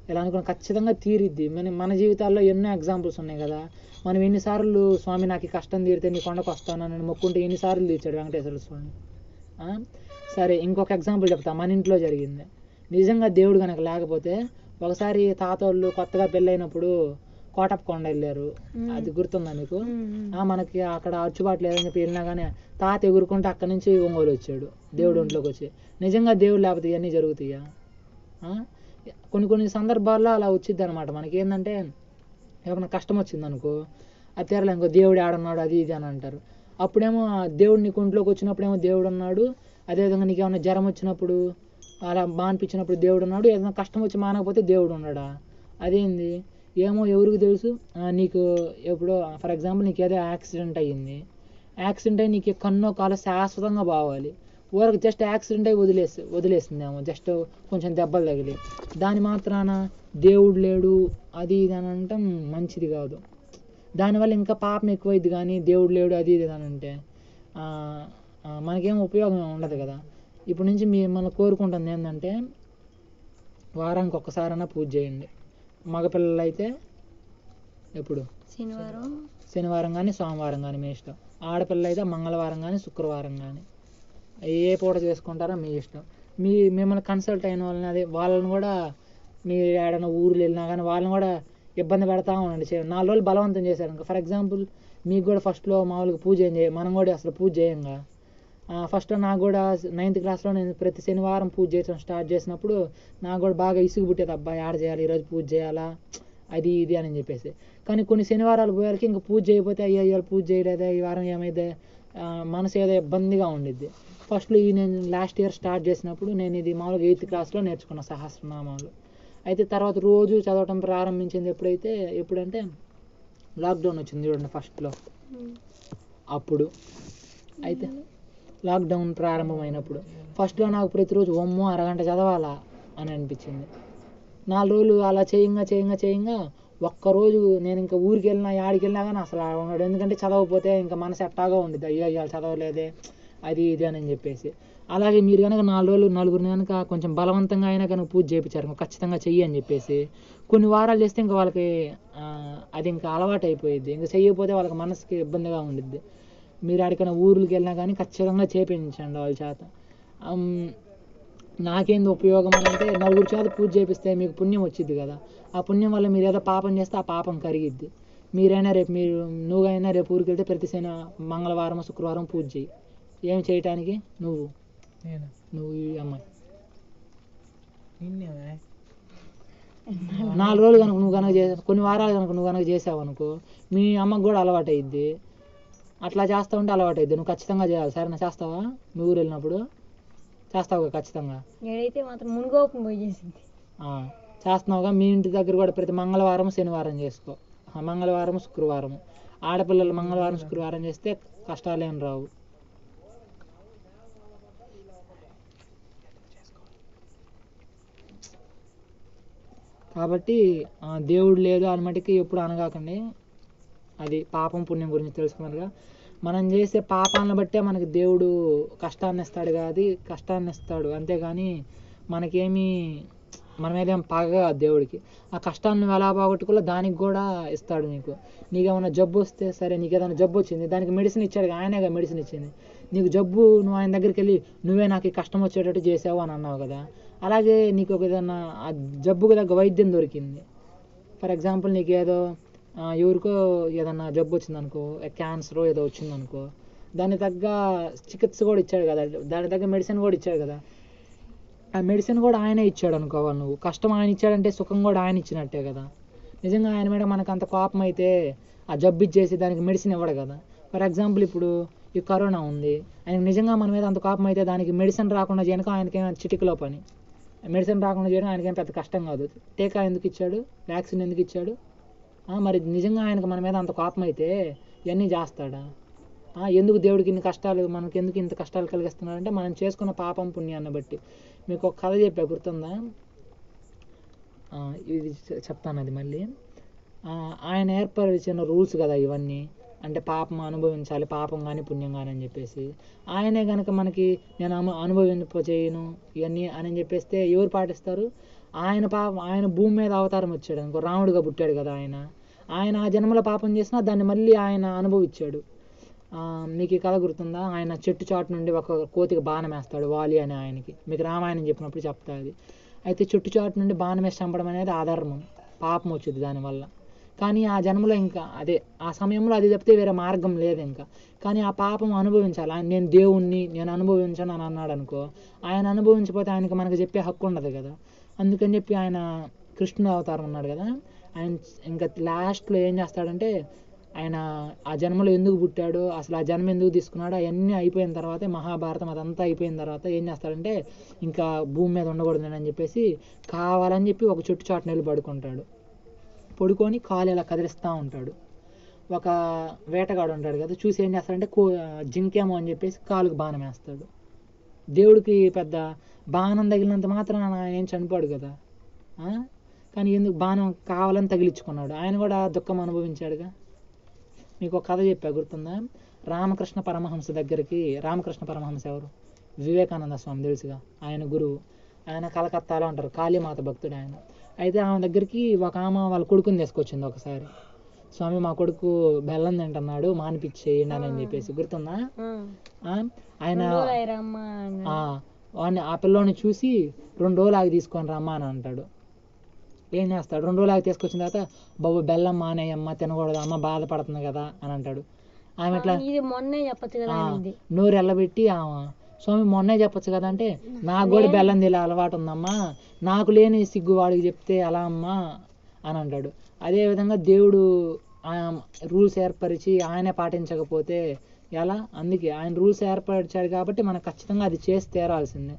ఇలా అనుకున్న ఖచ్చితంగా తీరిద్ది మన మన జీవితాల్లో ఎన్నో ఎగ్జాంపుల్స్ ఉన్నాయి కదా మనం ఎన్నిసార్లు స్వామి నాకు ఈ కష్టం తీరితే నీ కొండకు వస్తానని మొక్కుంటే ఎన్నిసార్లు తీర్చాడు వెంకటేశ్వర స్వామి ఆ? సరే ఇంకొక ఎగ్జాంపుల్ చెప్తా మన ఇంట్లో జరిగింది నిజంగా దేవుడు కనుక లేకపోతే ఒకసారి తాతోళ్ళు కొత్తగా పెళ్ళైనప్పుడు కోటప్ప కొండ వెళ్ళారు మ్మ్. అది గుర్తుందా మీకు మ్మ్. ఆ మనకి అక్కడ అచ్చుబాటు లేదని చెప్పి వెళ్ళినా కానీ తాత ఎగురుకుంటే అక్కడి నుంచి ఒంగోలు వచ్చాడు దేవుడు ఒంట్లోకి వచ్చి నిజంగా దేవుడు లేకపోతే ఇవన్నీ జరుగుతాయా ఆ? కొన్ని కొన్ని సందర్భాల్లో అలా వచ్చింది అనమాట మనకి ఏంటంటే ఏమైనా కష్టం వచ్చింది అనుకో అది తీరలే ఇంకో దేవుడు ఆడున్నాడు అది ఇది అని అంటారు అప్పుడేమో ఆ దేవుడు నీ కొంట్లోకి వచ్చినప్పుడేమో దేవుడు ఉన్నాడు అదేవిధంగా నీకు ఏమైనా జ్వరం వచ్చినప్పుడు అలా మానిపించినప్పుడు దేవుడు ఉన్నాడు ఏదైనా కష్టం వచ్చి మానకపోతే దేవుడు ఉన్నాడా అదేంది ఏమో ఎవరికి తెలుసు ఆ, నీకు ఎప్పుడో ఫర్ ఎగ్జాంపుల్ నీకు ఏదో యాక్సిడెంట్ అయ్యింది యాక్సిడెంట్ అయ్యి నీకు కన్నో కాలో శాశ్వతంగా బావాలి ఊరికి జస్ట్ యాక్సిడెంట్ అయ్యి వదిలేసి వదిలేసిందేమో జస్ట్ కొంచెం దెబ్బలు తగిలి దాని మాత్రాన దేవుడు లేడు అది ఇది అని అనటం మంచిది కాదు దానివల్ల ఇంకా పాపం ఎక్కువైద్ది కానీ దేవుడు లేడు అది ఇది అని అంటే ఆ, ఆ, మనకేం ఉపయోగం ఉండదు కదా ఇప్పుడు నుంచి మీ మనం కోరుకుంటుంది ఏంటంటే వారానికి ఒక్కసారైనా పూజ చేయండి మగపిల్లలు అయితే ఎప్పుడు శనివారం శనివారం కానీ సోమవారం కానీ మీ ఇష్టం ఆడపిల్లలు అయితే మంగళవారం కానీ శుక్రవారం కానీ ఏ పూట చేసుకుంటారో మీ ఇష్టం మీ మిమ్మల్ని కన్సల్ట్ అయిన వాళ్ళని అదే వాళ్ళని కూడా మీరు ఏడైనా ఊర్లు వెళ్ళినా కానీ వాళ్ళని కూడా ఇబ్బంది పెడతా ఉండండి చే- నాలుగు రోజులు బలవంతం చేశారు ఇంకా ఫర్ ఎగ్జాంపుల్ మీకు కూడా ఫస్ట్లో మామూలుగా పూజ ఏం చేయ మనం కూడా అసలు పూజ చేయంగా ఫస్ట్ నాకు కూడా నైన్త్ క్లాస్లో నేను ప్రతి శనివారం పూజ చేయడం స్టార్ట్ చేసినప్పుడు నాకు కూడా బాగా ఇసుగు పుట్టేది అబ్బాయి ఆడ చేయాలి ఈరోజు పూజ చేయాలా అది ఇది అని చెప్పేసి కానీ కొన్ని శనివారాలు పోయేసరికి ఇంకా పూజ చేయకపోతే అయ్యో ఇవాళ పూజ చేయలేదే ఈ వారం ఏమైతే ఆ, మనసు ఏదో ఇబ్బందిగా ఉండిద్ది ఫస్ట్లో ఈ నేను లాస్ట్ ఇయర్ స్టార్ట్ చేసినప్పుడు నేను ఇది మామూలుగా ఎయిత్ క్లాస్లో నేర్చుకున్న సహస్రనామాలు అయితే తర్వాత రోజు చదవటం ప్రారంభించింది ఎప్పుడైతే ఎప్పుడంటే లాక్డౌన్ వచ్చింది చూడండి ఫస్ట్లో అప్పుడు అయితే లాక్డౌన్ ప్రారంభమైనప్పుడు ఫస్ట్లో నాకు ప్రతిరోజు ఒమ్మో అరగంట చదవాలా అని అనిపించింది నాలుగు రోజులు అలా చేయంగా చేయంగా చేయంగా ఒక్కరోజు నేను ఇంకా ఊరికి వెళ్ళినా యాడికి వెళ్ళినా కానీ అసలు ఆడ ఉన్నాడు ఎందుకంటే చదవకపోతే ఇంకా మనసు ఎట్టాగా ఉండిద్ది అయ్యో అయ్యో చదవలేదే అది ఇది అని చెప్పేసి అలాగే మీరు కనుక నాలుగు రోజులు నలుగురిని కనుక కొంచెం బలవంతంగా అయినా కనుక పూజ చేయించారు ఇంకా ఖచ్చితంగా చెయ్యి అని చెప్పేసి కొన్ని వారాలు చేస్తే ఇంకా వాళ్ళకి ఆ, అది ఇంకా అలవాటు అయిపోయింది ఇంకా చెయ్యకపోతే వాళ్ళకి మనసుకి ఇబ్బందిగా ఉండిద్ది మీరు ఆడికైనా ఊర్లకి వెళ్ళినా కానీ ఖచ్చితంగా చేపించండి వాళ్ళ చేత అమ్, నాకేంది ఉపయోగం అని అంటే నలుగురు చేత పూజ చేపిస్తే మీకు పుణ్యం వచ్చింది కదా ఆ పుణ్యం వల్ల మీరు ఏదో పాపం చేస్తే ఆ పాపం కరిగిద్ది మీరైనా రేపు మీరు నువ్వైనా రేపు ఊరికి వెళ్తే ప్రతి శని మంగళవారం శుక్రవారం పూజ చేయి ఏం చేయటానికి నువ్వు నేను నువ్వు ఈ అమ్మాయి నిన్నే నాలుగు రోజులు కనుక నువ్వు కనుక చే కొన్ని వారాలు కనుక నువ్వు కనుక చేసావు అనుకో మీ అమ్మకు కూడా అలవాటు అయ్యిద్ది అట్లా చేస్తా ఉంటే అలవాటు అయ్యిద్ది నువ్వు ఖచ్చితంగా చేయాలి సరేనా చేస్తావా మీ ఊరు వెళ్ళినప్పుడు చేస్తావుగా ఖచ్చితంగా ఏడైతే మాత్రం మునుగోపం పోయి చేసింది ఆ, చేస్తున్నావుగా మీ ఇంటి దగ్గర కూడా ప్రతి మంగళవారం శనివారం చేసుకో ఆ, మంగళవారం శుక్రవారం ఆడపిల్లలు మంగళవారం శుక్రవారం చేస్తే కష్టాలేం రావు కాబట్టి ఆ, దేవుడు లేదు అని మటుకి ఎప్పుడు అనగాకండి అది పాపం పుణ్యం గురించి తెలుసుకున్నారుగా మనం చేసే పాపాలను బట్టే మనకి దేవుడు కష్టాన్ని ఇస్తాడు కాదు కష్టాన్ని ఇస్తాడు అంతేగాని మనకేమీ మన మీద ఏం పగ కాదు దేవుడికి ఆ కష్టాన్ని నువ్వు ఎలా పోగొట్టుకోలో దానికి కూడా ఇస్తాడు నీకు నీకేమైనా జబ్బు వస్తే సరే నీకు ఏదైనా జబ్బు వచ్చింది దానికి మెడిసిన్ ఇచ్చాడు ఆయనేగా మెడిసిన్ ఇచ్చింది నీకు జబ్బు నువ్వు ఆయన దగ్గరికి వెళ్ళి నువ్వే నాకు ఈ కష్టం వచ్చేటట్టు చేసావు అని అన్నావు కదా అలాగే నీకు ఒక ఏదైనా ఆ జబ్బుకు తగ్గ వైద్యం దొరికింది ఫర్ ఎగ్జాంపుల్ నీకు ఏదో ఆ, ఎవరికో ఏదన్నా జబ్బు వచ్చిందనుకో క్యాన్సర్ ఏదో వచ్చిందనుకో దాని తగ్గ చికిత్స కూడా ఇచ్చాడు కదా దాని తగ్గ మెడిసిన్ కూడా ఇచ్చాడు కదా ఆ మెడిసిన్ కూడా ఆయనే ఇచ్చాడు అనుకోవాలి నువ్వు కష్టం ఆయన ఇచ్చాడంటే సుఖం కూడా ఆయన ఇచ్చినట్టే కదా నిజంగా ఆయన మీద మనకు అంత కోపం అయితే ఆ జబ్బు ఇచ్చేసి దానికి మెడిసిన్ ఇవ్వడు కదా ఫర్ ఎగ్జాంపుల్ ఇప్పుడు ఈ కరోనా ఉంది ఆయనకి నిజంగా మన మీద అంత కోపం అయితే దానికి మెడిసిన్ రాకుండా చేయడానికి ఆయనకి చిటికలో పని మెడిసిన్ రాకుండా చేయడం ఆయనకేం పెద్ద కష్టం కాదు టీకా ఎందుకు ఇచ్చాడు వ్యాక్సిన్ ఎందుకు ఇచ్చాడు ఆ, మరి నిజంగా ఆయనకు మన మీద అంత కోపం అయితే ఇవన్నీ చేస్తాడా ఆ, ఎందుకు దేవుడికి ఇన్ని కష్టాలు మనకి ఎందుకు ఇంత కష్టాలు కలిగిస్తున్నాడంటే మనం చేసుకున్న పాపం పుణ్యాన్ని బట్టి మీకు ఒక కథ చెప్పా గుర్తుందా ఆ, ఇది చె- చెప్తాను అది మళ్ళీ ఆ, ఆయన ఏర్పరిచిన రూల్స్ కదా ఇవన్నీ అంటే పాపం అనుభవించాలి పాపం కానీ పుణ్యం కానీ అని చెప్పేసి ఆయనే కనుక మనకి నేను అను అనుభవింప చేయను ఇవన్నీ అని చెప్పేస్తే ఎవరు పాటిస్తారు ఆయన పాపం ఆయన భూమి మీద అవతారం వచ్చాడు అనుకో రాముడిగా పుట్టాడు కదా ఆయన ఆయన ఆ జన్మలో పాపం చేసినా దాన్ని మళ్ళీ ఆయన అనుభవించాడు ఆ, మీకు ఈ కథ గుర్తుందా ఆయన చెట్టు చాటు నుండి ఒక కోతికి బాణం వేస్తాడు వాలి అని ఆయనకి మీకు రామాయణం చెప్పినప్పుడు చెప్తా అది అయితే చెట్టు చాటు నుండి బాణం వేసి చంపడం అనేది అధర్మం పాపం వచ్చింది దానివల్ల కానీ ఆ జన్మలో ఇంకా అదే ఆ సమయంలో అది తప్పితే వేరే మార్గం లేదు ఇంకా కానీ ఆ పాపం అనుభవించాలి ఆయన నేను దేవుణ్ణి నేను అనుభవించను అని అన్నాడు అనుకో ఆయన అనుభవించకపోతే ఆయనకి మనకు చెప్పే హక్కు ఉండదు కదా అందుకని చెప్పి ఆయన కృష్ణుడు అవతారం ఉన్నాడు కదా ఆయన ఇంకా లాస్ట్లో ఏం చేస్తాడంటే ఆయన ఆ జన్మలో ఎందుకు పుట్టాడు అసలు ఆ జన్మ ఎందుకు తీసుకున్నాడు అవన్నీ అయిపోయిన తర్వాత మహాభారతం అదంతా అయిపోయిన తర్వాత ఏం చేస్తాడంటే ఇంకా భూమి మీద ఉండకూడదు అని చెప్పేసి కావాలని చెప్పి ఒక చెట్టు చాటు నిలబడి పడుకుంటాడు పడుకొని కాలు ఇలా కదిలిస్తూ ఉంటాడు ఒక వేటగాడు ఉంటాడు కదా చూసి ఏం చేస్తాడంటే కో జింకేమో అని చెప్పేసి కాలుకి బాణం వేస్తాడు దేవుడికి పెద్ద బాణం తగిలినంత మాత్రం ఆయన ఏం చనిపోడు కదా ఆ? కానీ ఎందుకు బాణం కావాలని తగిలించుకున్నాడు ఆయన కూడా దుఃఖం అనుభవించాడుగా మీకు ఒక కథ చెప్పా గుర్తుందా రామకృష్ణ పరమహంస దగ్గరికి రామకృష్ణ పరమహంస ఎవరు వివేకానంద స్వామి తెలుసుగా ఆయన గురువు ఆయన కలకత్తాలో ఉంటారు కాళీమాత భక్తుడు ఆయన అయితే ఆమె దగ్గరికి ఒక ఆమె వాళ్ళ కొడుకుని తీసుకొచ్చింది ఒకసారి స్వామి మా కొడుకు బెల్లం తింటున్నాడు మానిపించేయండి అని చెప్పేసి గుర్తుందా ఆ? ఆయన రమ్మా ఆ, వాడిని ఆ పిల్లోని చూసి రెండు రోజులు ఆగి తీసుకొని రమ్మా అని అంటాడు ఏం చేస్తాడు రెండు రోజులు ఆగి తీసుకొచ్చిన తర్వాత బాబు బెల్లం మానేయమ్మ తినకూడదు అమ్మ బాధపడుతుంది కదా అని అంటాడు ఆమె ఎట్లా ఇది మొన్నే చెప్పచ్చు కదా ఆ, అనింది నోరు ఎల్లబెట్టి ఆమె స్వామి మొన్నే చెప్పొచ్చు కదా అంటే నాకు కూడా బెల్లం తినే అలవాటు ఉందమ్మా నాకు లేని సిగ్గు వాడికి చెప్తే అలా అమ్మా అని అంటాడు అదే విధంగా దేవుడు రూల్స్ ఏర్పరిచి ఆయనే పాటించకపోతే ఎలా అందుకే ఆయన రూల్స్ ఏర్పరిచాడు కాబట్టి మనం ఖచ్చితంగా అది చేసి తీరాల్సిందే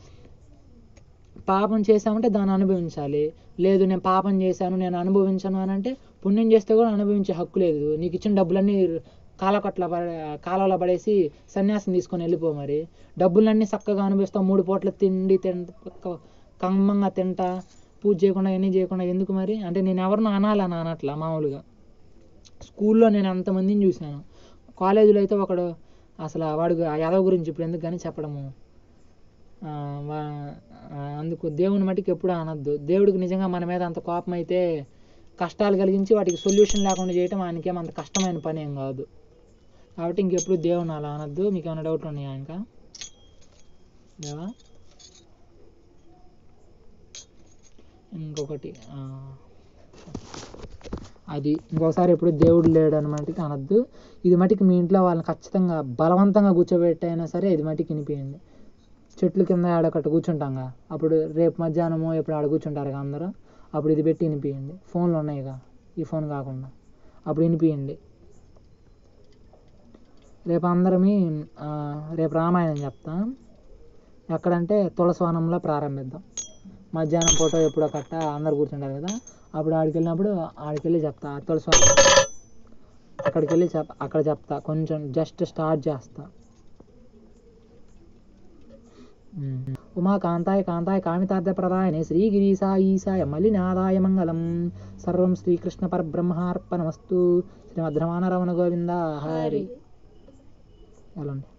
పాపం చేశామంటే దాన్ని అనుభవించాలి లేదు నేను పాపం చేశాను నేను అనుభవించను అని అంటే పుణ్యం చేస్తే కూడా అనుభవించే హక్కు లేదు నీకు ఇచ్చిన డబ్బులన్నీ కాలకట్ల పడే కాలంలో పడేసి సన్యాసం తీసుకొని వెళ్ళిపో మరి డబ్బులన్నీ చక్కగా అనుభవిస్తావు మూడు పూట్ల తిండి తింట కమ్మంగా తింటా పూజ చేయకుండా ఎన్ని చేయకుండా ఎందుకు మరి అంటే నేను ఎవరినో అనాలని అనట్లా మామూలుగా స్కూల్లో నేను అంతమందిని చూశాను కాలేజీలో అయితే ఒకడు అసలు వాడు ఆ యాదవ్ గురించి ఇప్పుడు ఎందుకు కానీ చెప్పడము ఆ, వా- ఆ, అందుకు దేవుని మటుకు ఎప్పుడు అనొద్దు దేవుడికి నిజంగా మన మీద అంత కోపం అయితే కష్టాలు కలిగించి వాటికి సొల్యూషన్ లేకుండా చేయటం ఆయనకేం అంత కష్టమైన పని ఏం కాదు కాబట్టి ఇంకెప్పుడు దేవుని అలా అనొద్దు మీకు ఏమైనా డౌట్లు ఉన్నాయా ఇంకా దేవా ఇంకొకటి ఆ, అది ఇంకొకసారి ఎప్పుడు దేవుడు లేడు అని మటుకు అనొద్దు ఇది మటుకు మీ ఇంట్లో వాళ్ళని ఖచ్చితంగా బలవంతంగా కూర్చోబెట్టైనా సరే ఇది మటుకు వినిపించండి చెట్ల కింద ఆడొకటి కూర్చుంటాంగా అప్పుడు రేపు మధ్యాహ్నమో ఎప్పుడు ఆడ కూర్చుంటారు కదా అందరూ అప్పుడు ఇది పెట్టి వినిపించండి ఫోన్లు ఉన్నాయిగా ఈ ఫోన్ కాకుండా అప్పుడు వినిపించండి రేపు అందరమి ఆ, రేపు రామాయణం చెప్తాం ఎక్కడంటే తులసవనంలో ప్రారంభిద్దాం మధ్యాహ్నం పూట ఎప్పుడో కట్ట అందరు కూర్చుంటారు కదా అప్పుడు ఆడికి వెళ్ళినప్పుడు ఆడికి వెళ్ళి చెప్తా ఆ తులసవనం అక్కడికి వెళ్ళి చెప్ అక్కడ చెప్తా కొంచెం జస్ట్ స్టార్ట్ చేస్తా ఉమా కాంతాయ కాంతాయ కామితార్థ ప్రదాయనే శ్రీగిరీసాయ ఈశాయ మలినాదాయ మంగళం సర్వం శ్రీకృష్ణ పరబ్రహ్మార్పణమస్తు శ్రీమద్రమాణ రమణ గోవింద హరి వెళ్ళండి